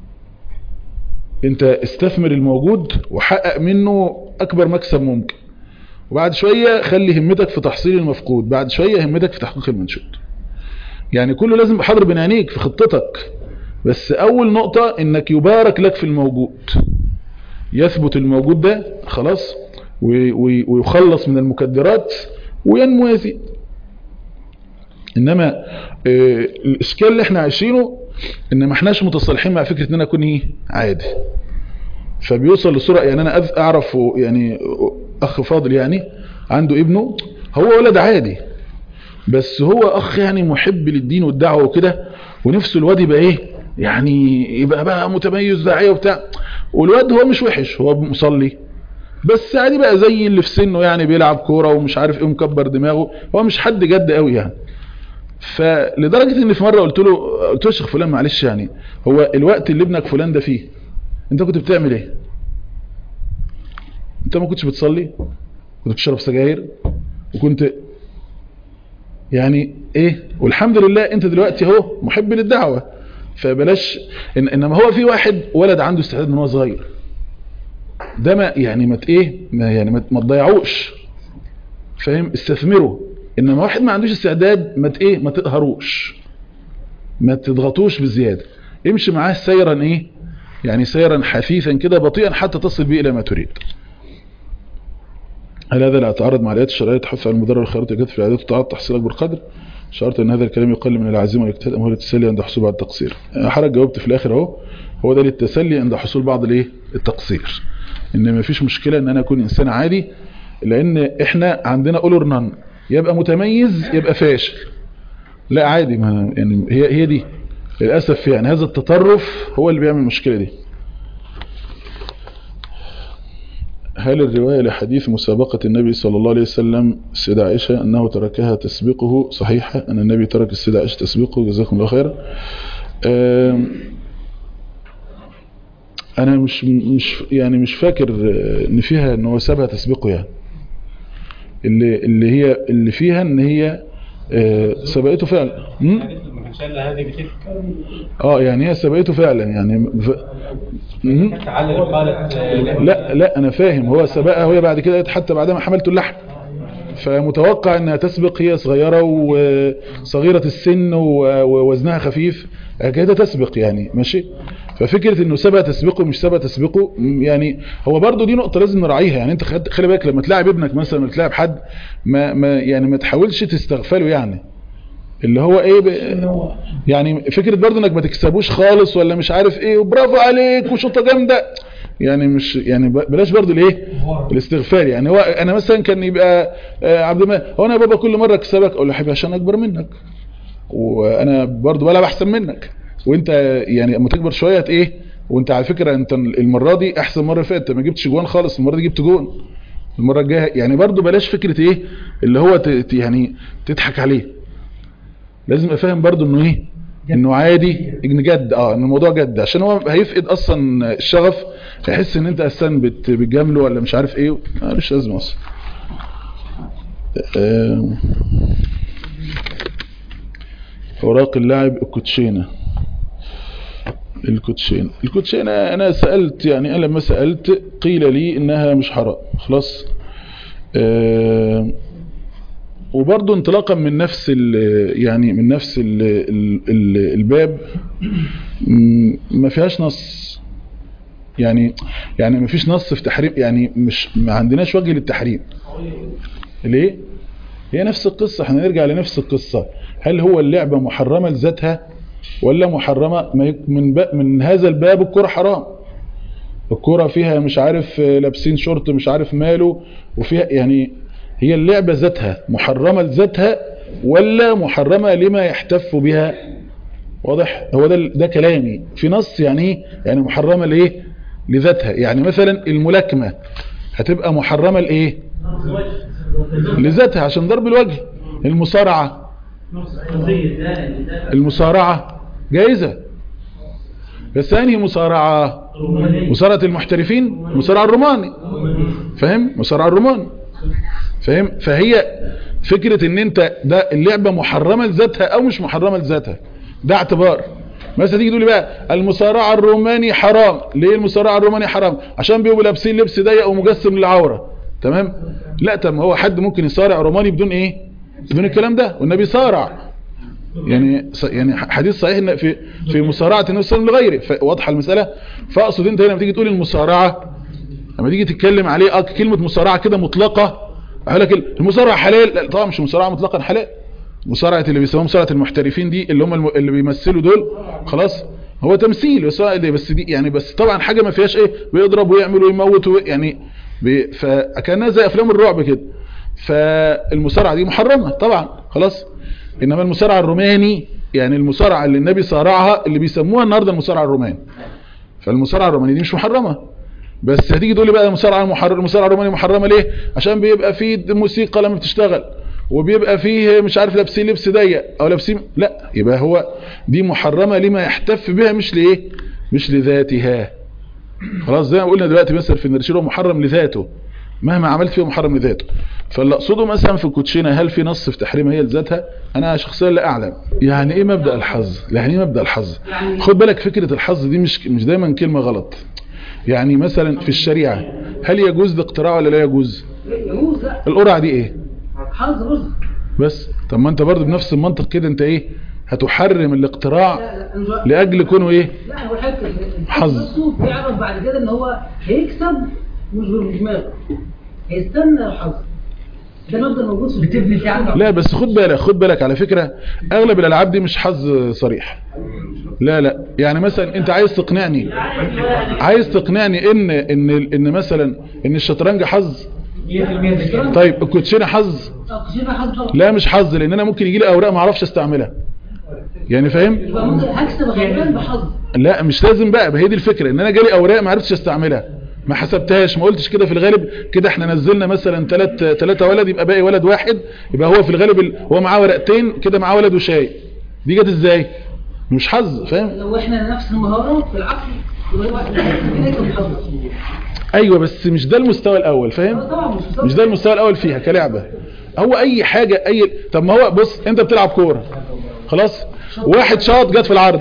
انت استثمر الموجود وحقق منه اكبر مكسب ممكن وبعد شوية خلي همتك في تحصيل المفقود بعد شوية همتك في تحقيق المنشود يعني كله لازم حاضر بين عينيك في خطتك بس اول نقطة انك يبارك لك في الموجود يثبت الموجود ده خلاص ويخلص من المكدرات وينمو يزيد انما اه الاشكال اللي احنا عايشينه ان ما احناش متصالحين مع فكرة ان انا اكون ايه عادي فبيوصل لصورة يعني انا اعرف يعني اخ فاضل يعني عنده ابنه هو ولد عادي بس هو اخ يعني محب للدين والدعوة وكده ونفسه الواد يبقى ايه يعني يبقى بقى متميز داعية وبتاع والواد هو مش وحش هو مصلي بس عادي بقى زي اللي في سنه يعني بيلعب كوره ومش عارف ايه ومكبر دماغه هو مش حد جد قوي يعني فلدرجه ان في مره قلت له قلت له يا شيخ فلان معلش يعني هو الوقت اللي ابنك فلان ده فيه انت كنت بتعمل ايه انت ما كنتش بتصلي كنت بتشرب سجاير وكنت يعني ايه والحمد لله انت دلوقتي اهو محب للدعوه فبلاش إن انما هو في واحد ولد عنده استعداد من هو صغير ده ما يعني ما ت- ايه ما يعني ما ت- ما تضيعوش فاهم استثمره انما واحد ما عندوش استعداد ما ت- ايه ما تقهروش ما تضغطوش بزياده امشي معاه سيرا ايه يعني سيرا حثيثا كده بطيئا حتى تصل به الى ما تريد هل هذا لا يتعارض مع الايات الشرعيه تحث على المضرر والخيرات وكذا في العادات وتعاطى تحصيل اكبر قدر شرط ان هذا الكلام يقل من العزيمه والاجتهاد ام هو للتسلي عند حصول بعض التقصير حضرتك جاوبت في الاخر اهو هو ده للتسلي عند حصول بعض الايه التقصير ان ما فيش مشكله ان انا اكون انسان عادي لان احنا عندنا اولور نان يبقى متميز يبقى فاشل لا عادي ما يعني هي هي دي للاسف يعني هذا التطرف هو اللي بيعمل المشكله دي هل الرواية لحديث مسابقة النبي صلى الله عليه وسلم السيدة عائشة أنه تركها تسبقه صحيحة أن النبي ترك السيدة عائشة تسبقه جزاكم الله خيرا آم، أنا مش مش يعني مش فاكر آه، إن فيها إن هو سابها تسبقه يعني اللي اللي هي اللي فيها إن هي آه، سبقته فعلا م? ما كانش الا هذه بتلك اه يعني هي سبقته فعلا يعني ف... م? تعالى قالت آه، لا لا انا فاهم هو سبقها وهي بعد كده قالت حتى بعد ما حملت اللحم فمتوقع انها تسبق هي صغيرة وصغيرة السن و- ووزنها خفيف كده تسبق يعني ماشي ففكرة انه سبق تسبقه مش سبق تسبقه م- يعني هو برضو دي نقطة لازم نراعيها يعني انت خد- خلي بالك لما تلاعب ابنك مثلا ولا تلاعب حد ما, ما يعني ما تحاولش تستغفله يعني اللي هو ايه ب... يعني فكرة برضو انك ما تكسبوش خالص ولا مش عارف ايه وبرافو عليك وشوطة جامدة يعني مش يعني ب- بلاش برضو الايه الاستغفار يعني هو انا مثلا كان يبقى آه، عبد الملك هو انا يا بابا كل مرة اكسبك اقول له يا حبيبي عشان اكبر منك وانا برضو بلعب احسن منك وانت يعني اما تكبر شوية ايه وانت على فكرة انت المرة دي احسن مرة فاتت ما جبتش جوان خالص المرة دي جبت جون المرة الجاية يعني برضو بلاش فكرة ايه اللي هو ت- ت- يعني تضحك عليه لازم ابقى فاهم برضو انه ايه انه عادي ان جد اه ان الموضوع جد عشان هو هيفقد اصلا الشغف هيحس ان انت اساسا بت- بتجامله ولا مش عارف ايه ملوش لازمه اصلا آه، اوراق اللاعب الكوتشينه الكوتشينه الكوتشينه انا سالت يعني انا لما سالت قيل لي انها مش حرام خلاص آه، وبرضه انطلاقا من نفس ال يعني من نفس ال ال ال الباب م- ما فيهاش نص يعني يعني ما فيش نص في تحريم يعني مش ما عندناش وجه للتحريم ليه هي نفس القصة احنا نرجع لنفس القصة هل هو اللعبة محرمة لذاتها ولا محرمة ما يك- من با- من هذا الباب الكرة حرام الكرة فيها مش عارف آه، لابسين شورت مش عارف ماله وفيها يعني هي اللعبة ذاتها محرمة لذاتها ولا محرمة لما يحتف بها واضح هو ده ده كلامي في نص يعني ايه يعني محرمة لايه لذاتها يعني مثلا الملاكمة هتبقى محرمة لايه لذاتها عشان ضرب الوجه المصارعة المصارعة جائزة بس ثاني مصارعة مصارعة المحترفين مصارعة الروماني فاهم مصارعة الروماني فاهم فهي فكرة ان انت ده اللعبة محرمة لذاتها او مش محرمة لذاتها ده اعتبار مثلا تيجي تقول لي بقى المصارعة الروماني حرام ليه المصارعة الروماني حرام عشان بيبقوا لابسين لبس ضيق ومجسم للعورة تمام لا طب ما هو حد ممكن يصارع روماني بدون ايه بدون الكلام ده والنبي صارع يعني ص- يعني حديث صحيح ان في في مصارعه النبي صلى الله عليه وسلم لغيره واضحه المساله فاقصد انت هنا لما تيجي تقول المصارعه لما تيجي تتكلم عليه اه كلمه مصارعه كده مطلقه اقول لك المصارعه حلال لا طبعا مش مصارعه مطلقا حلال مصارعه اللي بيسموها مصارعه المحترفين دي اللي هم الم- اللي بيمثلوا دول خلاص هو تمثيل بس هو- بس دي يعني بس طبعا حاجه ما فيهاش ايه بيضرب ويعمل ويموت وي- يعني بي- فكانها زي افلام الرعب كده فالمصارعه دي محرمه طبعا خلاص انما المصارعه الروماني يعني المصارعه اللي النبي صارعها اللي بيسموها النهارده المصارعه الروماني فالمصارعه الرومانيه دي مش محرمه بس هتيجي تقول لي بقى المصارعه المحرر المصارعه الرومانيه محرمه ليه عشان بيبقى فيه موسيقى لما بتشتغل وبيبقى فيه مش عارف لابسين لبس ضيق او لابسين لا يبقى هو دي محرمه لما يحتف بها مش لايه مش لذاتها خلاص زي ما قلنا دلوقتي مثلا في النرشيل هو محرم لذاته مهما عملت فيه محرم لذاته فاللي اقصده مثلا في الكوتشينه هل في نص في تحريمها هي لذاتها انا شخصيا لا اعلم يعني ايه مبدا الحظ يعني ايه مبدا الحظ خد بالك فكره الحظ دي مش مش دايما كلمه غلط يعني مثلا في الشريعه هل يجوز الاقتراع ولا لا يجوز يجوز لا القرعه دي ايه حظ رزق بس طب ما انت برضه بنفس المنطق كده انت ايه هتحرم الاقتراع لا لا أنا- لاجل كونه ايه لا هو حته حظ. نفسه بيعرف بعد كده ان هو هيكسب مش بدماغه هيستنى الحظ ده مبدا موجود في بتبني فيه عنده لا بس خد بالك خد بالك على فكرة اغلب الالعاب دي مش حظ صريح لا لا يعني مثلا انت عايز تقنعني عايز تقنعني ان ان ان مثلا ان الشطرنج حظ 100% طيب الكوتشينه حظ كشيفه حظ طبعا لا مش حظ لان انا ممكن يجي لي اوراق ما اعرفش استعملها يعني فاهم يبقى ممكن هكسب غالبا بحظ لا مش لازم بقى ما هي دي الفكره ان انا جالي اوراق ما عرفتش استعملها ما حسبتهاش ما قلتش كده في الغالب كده احنا نزلنا مثلا ثلاث ثلاثه ولد يبقى باقي ولد واحد يبقى هو في الغالب ال- هو معاه ورقتين كده معاه ولد وشاي دي جت ازاي مش حظ فاهم لو احنا نفس المهاره في العقل يبقى هو هيكسب بحظ ايوه بس مش ده المستوى الاول فاهم طبعا مش مش ده المستوى الاول فيها كلعبه هو اي حاجه اي طب ما هو بص انت بتلعب كوره خلاص واحد شاط جت في العرض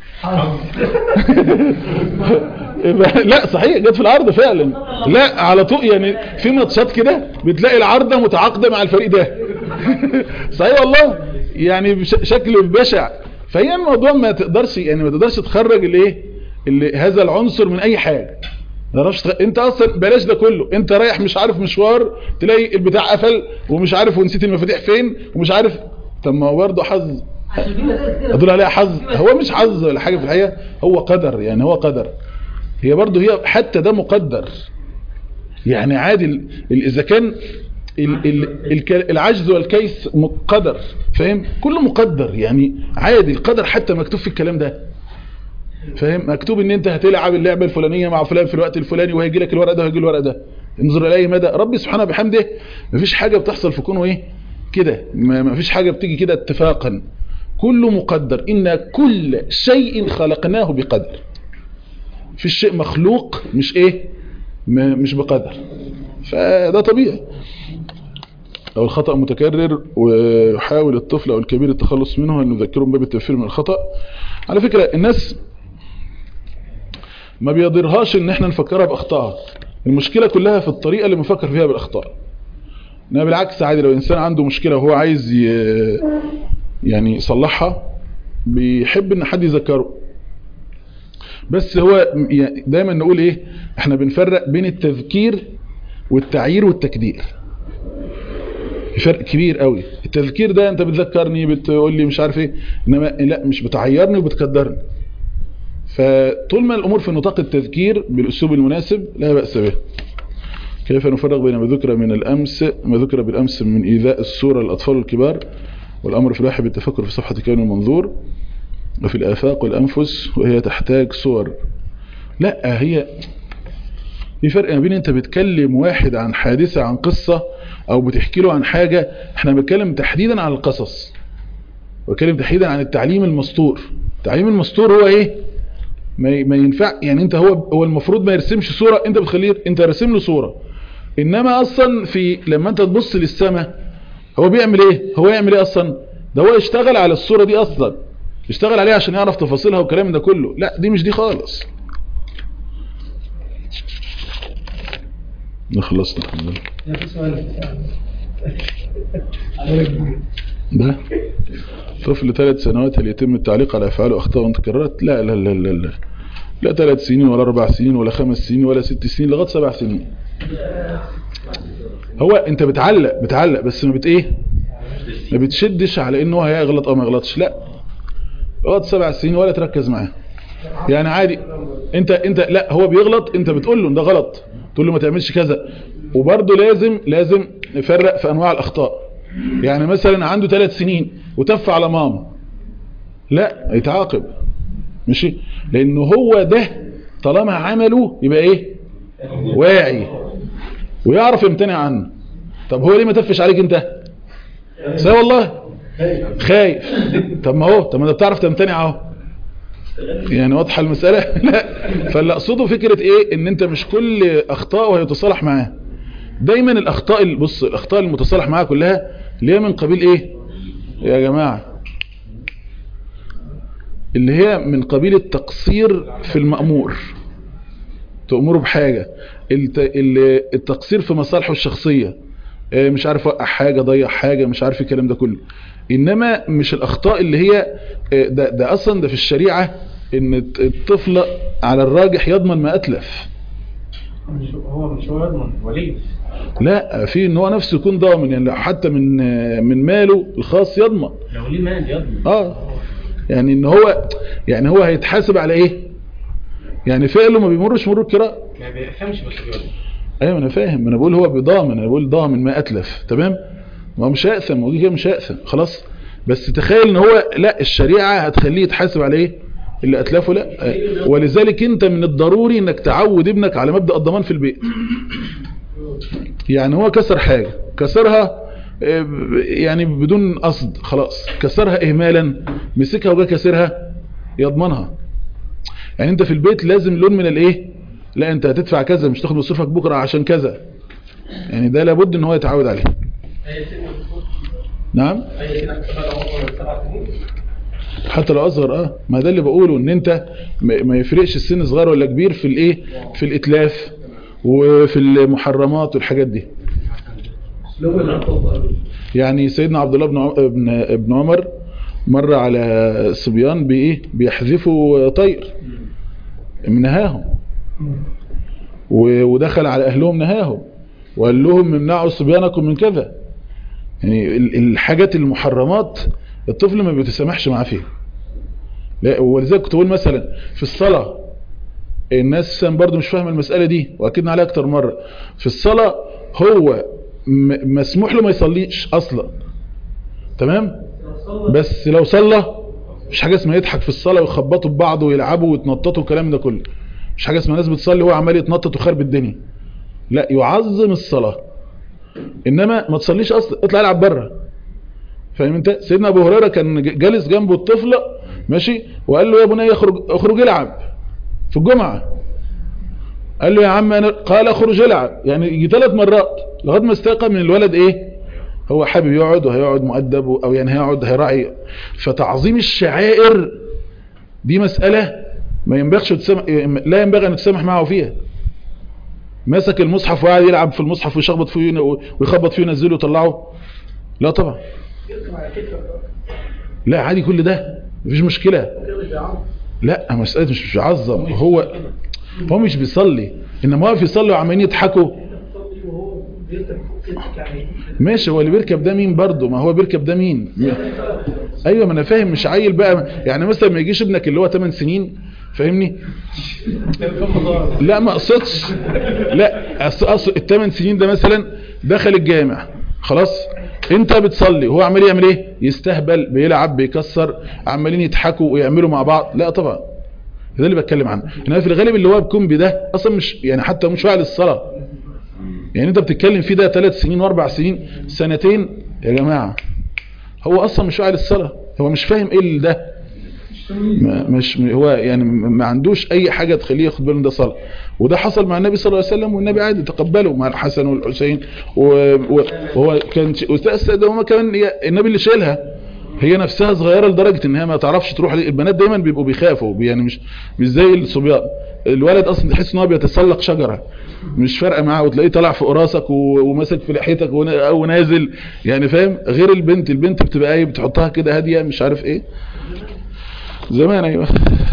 يبقى- لا صحيح جت في العرض فعلا لا على طول يعني في ماتشات كده بتلاقي العارضه متعاقده مع الفريق ده صحيح والله يعني بش- شكل بشع فهي الموضوع ما تقدرش يعني ما تقدرش تخرج الايه اللي هذا العنصر من اي حاجه ما تعرفش تخ... انت اصلا بلاش ده كله انت رايح مش عارف مشوار تلاقي البتاع قفل ومش عارف ونسيت المفاتيح فين ومش عارف طب ما هو برضه حظ عشان في بدائل كده ادول عليها حظ هو مش حظ ولا حاجه في الحقيقه هو قدر يعني هو قدر هي برضه هي حتى ده مقدر يعني عادي ال- ال- اذا كان ال- ال- الك- العجز والكيس مقدر فاهم كله مقدر يعني عادي القدر حتى مكتوب في الكلام ده فاهم مكتوب ان انت هتلعب اللعبه الفلانيه مع فلان في الوقت الفلاني وهيجي لك الورق ده وهيجي الورق ده انظر الى اي مدى ربي سبحانه بحمده مفيش حاجه بتحصل في كونه ايه كده ما مفيش حاجه بتيجي كده اتفاقا كله مقدر ان كل شيء خلقناه بقدر في شيء مخلوق مش ايه م- مش بقدر فده طبيعي لو الخطأ متكرر ويحاول الطفل أو الكبير التخلص منه أن نذكرهم باب التفسير من الخطأ على فكرة الناس ما بيضرهاش ان احنا نفكرها باخطائها المشكلة كلها في الطريقة اللي بنفكر فيها بالاخطاء انما بالعكس عادي لو انسان عنده مشكلة وهو عايز ي- يعني يصلحها بيحب ان حد يذكره بس هو يعني دايما نقول ايه احنا بنفرق بين التذكير والتعيير والتكدير في فرق كبير قوي التذكير ده انت بتذكرني بتقول لي مش عارف ايه انما لا مش بتعيرني وبتكدرني فطول ما الامور في نطاق التذكير بالاسلوب المناسب لا باس به كيف نفرق بين ما ذكر من الامس ما ذكر بالامس من ايذاء الصوره للاطفال الكبار والامر في الواحد بالتفكر في صفحه كون المنظور وفي الافاق والانفس وهي تحتاج صور لا هي في فرق ما بين انت بتكلم واحد عن حادثة عن قصة او بتحكي له عن حاجة احنا بنتكلم تحديدا عن القصص بتكلم تحديدا عن التعليم المسطور التعليم المسطور هو ايه ما ي- ما ينفع يعني انت هو هو المفروض ما يرسمش صورة انت بتخليه انت راسم له صورة انما اصلا في لما انت تبص للسماء هو بيعمل ايه هو يعمل ايه اصلا ده هو يشتغل على الصورة دي اصلا يشتغل عليها عشان يعرف تفاصيلها والكلام ده كله لا دي مش دي خالص خلصنا الحمد لله في سؤال ده طفل ثلاث سنوات هل يتم التعليق على افعاله واخطاء وتكررت لا لا لا لا لا لا ثلاث سنين ولا اربع سنين ولا خمس سنين ولا ست سنين لغايه سبع سنين هو انت بتعلق بتعلق بس ما بت ايه ما بتشدش على انه هيغلط او ما يغلطش لا لغايه سبع سنين ولا تركز معاه يعني عادي انت انت لا هو بيغلط انت بتقول له ده غلط تقول له ما تعملش كذا وبرضه لازم لازم نفرق في انواع الاخطاء يعني مثلا عنده ثلاث سنين وتف على ماما لا يتعاقب ماشي لانه هو ده طالما عمله يبقى ايه واعي ويعرف يمتنع عنه طب هو ليه ما تفش عليك انت سي والله خايف طب ما هو طب ما انت بتعرف تمتنع اهو يعني واضحه المساله لا فاللي اقصده فكره ايه ان انت مش كل اخطاء هيتصالح معاه دايما الاخطاء ال- بص الاخطاء المتصالح معاها كلها اللي هي من قبيل ايه يا جماعه اللي هي من قبيل التقصير في المأمور تأمره بحاجة الت- ال- التقصير في مصالحه الشخصية آه، مش عارف وقع حاجة ضيع حاجة مش عارف الكلام ده كله إنما مش الأخطاء اللي هي آه، ده, ده أصلا ده في الشريعة إن الت- الطفل على الراجح يضمن ما أتلف مش هو مش هو يضمن ولي لا في ان هو نفسه يكون ضامن يعني لو حتى من آه، من ماله الخاص يضمن لو ليه مال يضمن اه يعني ان هو يعني هو هيتحاسب على ايه يعني فعله ما بيمرش مرور الكرام ما بيفهمش بس بيضمن ايوه انا فاهم انا بقول هو بيضامن انا بقول ضامن ما اتلف تمام ما هو مش هيأثم هو كده مش هيأثم خلاص بس تخيل ان هو لا الشريعة هتخليه يتحاسب على ايه اللي اتلفه لا آه، ولذلك انت من الضروري انك تعود ابنك على مبدأ الضمان في البيت يعني هو كسر حاجة كسرها آه، ب- يعني بدون قصد خلاص كسرها اهمالا مسكها وجا كسرها يضمنها يعني انت في البيت لازم لون من الايه لا انت هتدفع كذا مش تاخد مصروفك بكرة عشان كذا يعني ده لابد ان هو يتعود عليه نعم حتى لو اصغر اه ما ده اللي بقوله ان انت ما ما يفرقش السن صغير ولا كبير في الايه في الاتلاف وفي المحرمات والحاجات دي يعني سيدنا عبد الله بن عم- ابن ابن عمر مر على صبيان بايه بيحذفوا طير نهاهم و- ودخل على اهلهم نهاهم وقال لهم امنعوا صبيانكم من كذا يعني ال- الحاجات المحرمات الطفل ما بيتسامحش معاه فيها لا ولذلك كنت بقول مثلا في الصلاة الناس برضو مش فاهمه المسألة دي واكدنا عليها اكتر مرة في الصلاة هو م- مسموح له ما يصليش اصلا تمام بس لو صلى مش حاجة اسمها يضحك في الصلاة ويخبطوا ببعض ويلعبوا ويتنططوا والكلام ده كله مش حاجة اسمها ناس بتصلي وهو عمال يتنطط وخرب الدنيا لا يعظم الصلاة انما ما تصليش اصلا اطلع العب بره فاهم انت سيدنا ابو هريره كان ج- جالس جنبه الطفل ماشي وقال له يا بني اخرج اخرج العب في الجمعه قال له يا عم انا قال اخرج العب يعني يجي ثلاث مرات لغايه ما استيقن من الولد ايه هو حابب يقعد وهيقعد مؤدب او يعني هيقعد هيراعي فتعظيم الشعائر دي مساله ما ينبغيش تسمح لا ينبغي ان تسمح معه فيها مسك المصحف وقعد يلعب في المصحف ويشخبط فيه ويخبط فيه وينزله ويطلعه لا طبعا لا عادي كل ده مفيش مشكلة لا مسألة مش مش بيعظم هو هو مش بيصلي انما واقف يصلي وعمالين يضحكوا ماشي هو اللي بيركب ده مين برضه ما هو بيركب ده مين ايوه ما انا فاهم مش عيل بقى يعني مثلا ما يجيش ابنك اللي هو 8 سنين فاهمني لا ما اقصدش لا اصل اصل الثمان سنين ده مثلا دخل الجامع خلاص انت بتصلي وهو عمال يعمل ايه يستهبل بيلعب بيكسر عمالين يضحكوا ويعملوا مع بعض لا طبعا ده اللي بتكلم عنه انما في الغالب اللي هو بيكون بده اصلا مش يعني حتى مش واعي للصلاه يعني انت بتتكلم فيه ده ثلاث سنين واربع سنين سنتين يا جماعه هو اصلا مش واعي للصلاه هو مش فاهم ايه اللي ده ما مش هو يعني ما عندوش اي حاجة تخليه ياخد باله إن ده صلاة وده حصل مع النبي صلى الله عليه وسلم والنبي عادي تقبله مع الحسن والحسين و- و- وهو كان ده هما كمان هي النبي اللي شايلها هي نفسها صغيرة لدرجة ان هي ما تعرفش تروح ليه. البنات دايما بيبقوا بيخافوا يعني مش مش زي الصبيان الولد اصلا تحس ان هو بيتسلق شجرة مش فارقه معاه وتلاقيه طالع فوق راسك و- وماسك في لحيتك ون- او نازل يعني فاهم غير البنت البنت بتبقى ايه بتحطها كده هاديه مش عارف ايه زمان ايوه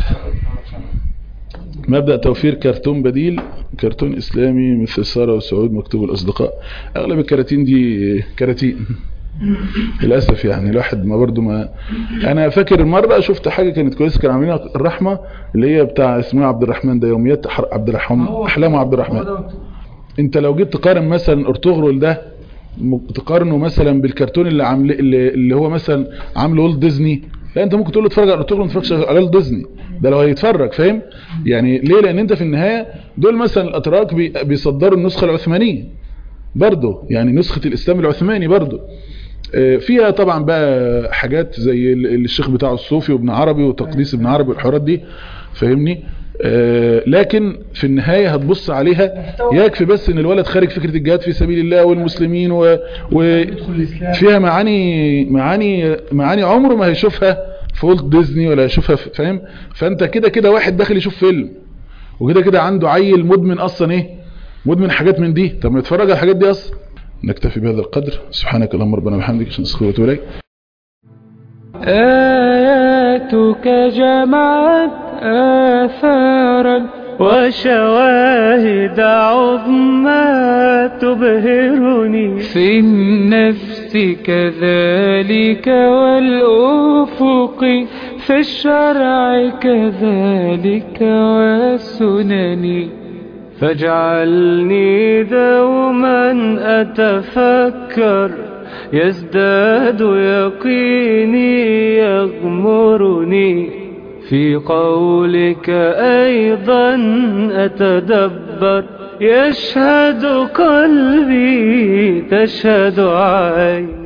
مبدأ توفير كرتون بديل كرتون اسلامي مثل سارة وسعود مكتوب الاصدقاء اغلب الكراتين دي كراتين للاسف يعني الواحد ما برضو ما انا فاكر مرة شفت حاجة كانت كويسة كانوا عاملينها الرحمة اللي هي بتاع اسمه عبد الرحمن ده يوميات أح- عبد الرحمن احلام عبد الرحمن انت لو جيت تقارن مثلا ارطغرل ده م- تقارنه مثلا بالكرتون اللي عامل اللي, اللي هو مثلا عامله ولد ديزني لا انت ممكن تقول له اتفرج على ارطغرل ما تتفرجش على ولد ديزني ده لو هيتفرج فاهم يعني ليه لان انت في النهاية دول مثلا الاتراك بي- بيصدروا النسخة العثمانية برضه يعني نسخة الاسلام العثماني برضه آه، فيها طبعا بقى حاجات زي ال- الشيخ بتاعه الصوفي وابن عربي وتقديس ابن عربي والحوارات دي فاهمني آه، لكن في النهاية هتبص عليها يكفي بس ان الولد خارج فكرة الجهاد في سبيل الله والمسلمين و... و... يدخل الاسلام فيها معاني معاني معاني عمره ما هيشوفها في والت ديزني ولا يشوفها في- فاهم فانت كده كده واحد داخل يشوف فيلم وكده كده عنده عيل مدمن اصلا ايه مدمن حاجات من دي طب ما يتفرج على الحاجات دي اصلا نكتفي بهذا القدر سبحانك اللهم ربنا وبحمدك عشان نستغفرك ونتوب اليك آياتك جمعت آثارا وشواهد عظمى تبهرني في النفس كذلك والأفق في الشرع كذلك والسنن فاجعلني دوما أتفكر يزداد يقيني يغمرني في قولك أيضا أتدبر يشهد قلبي تشهد عيني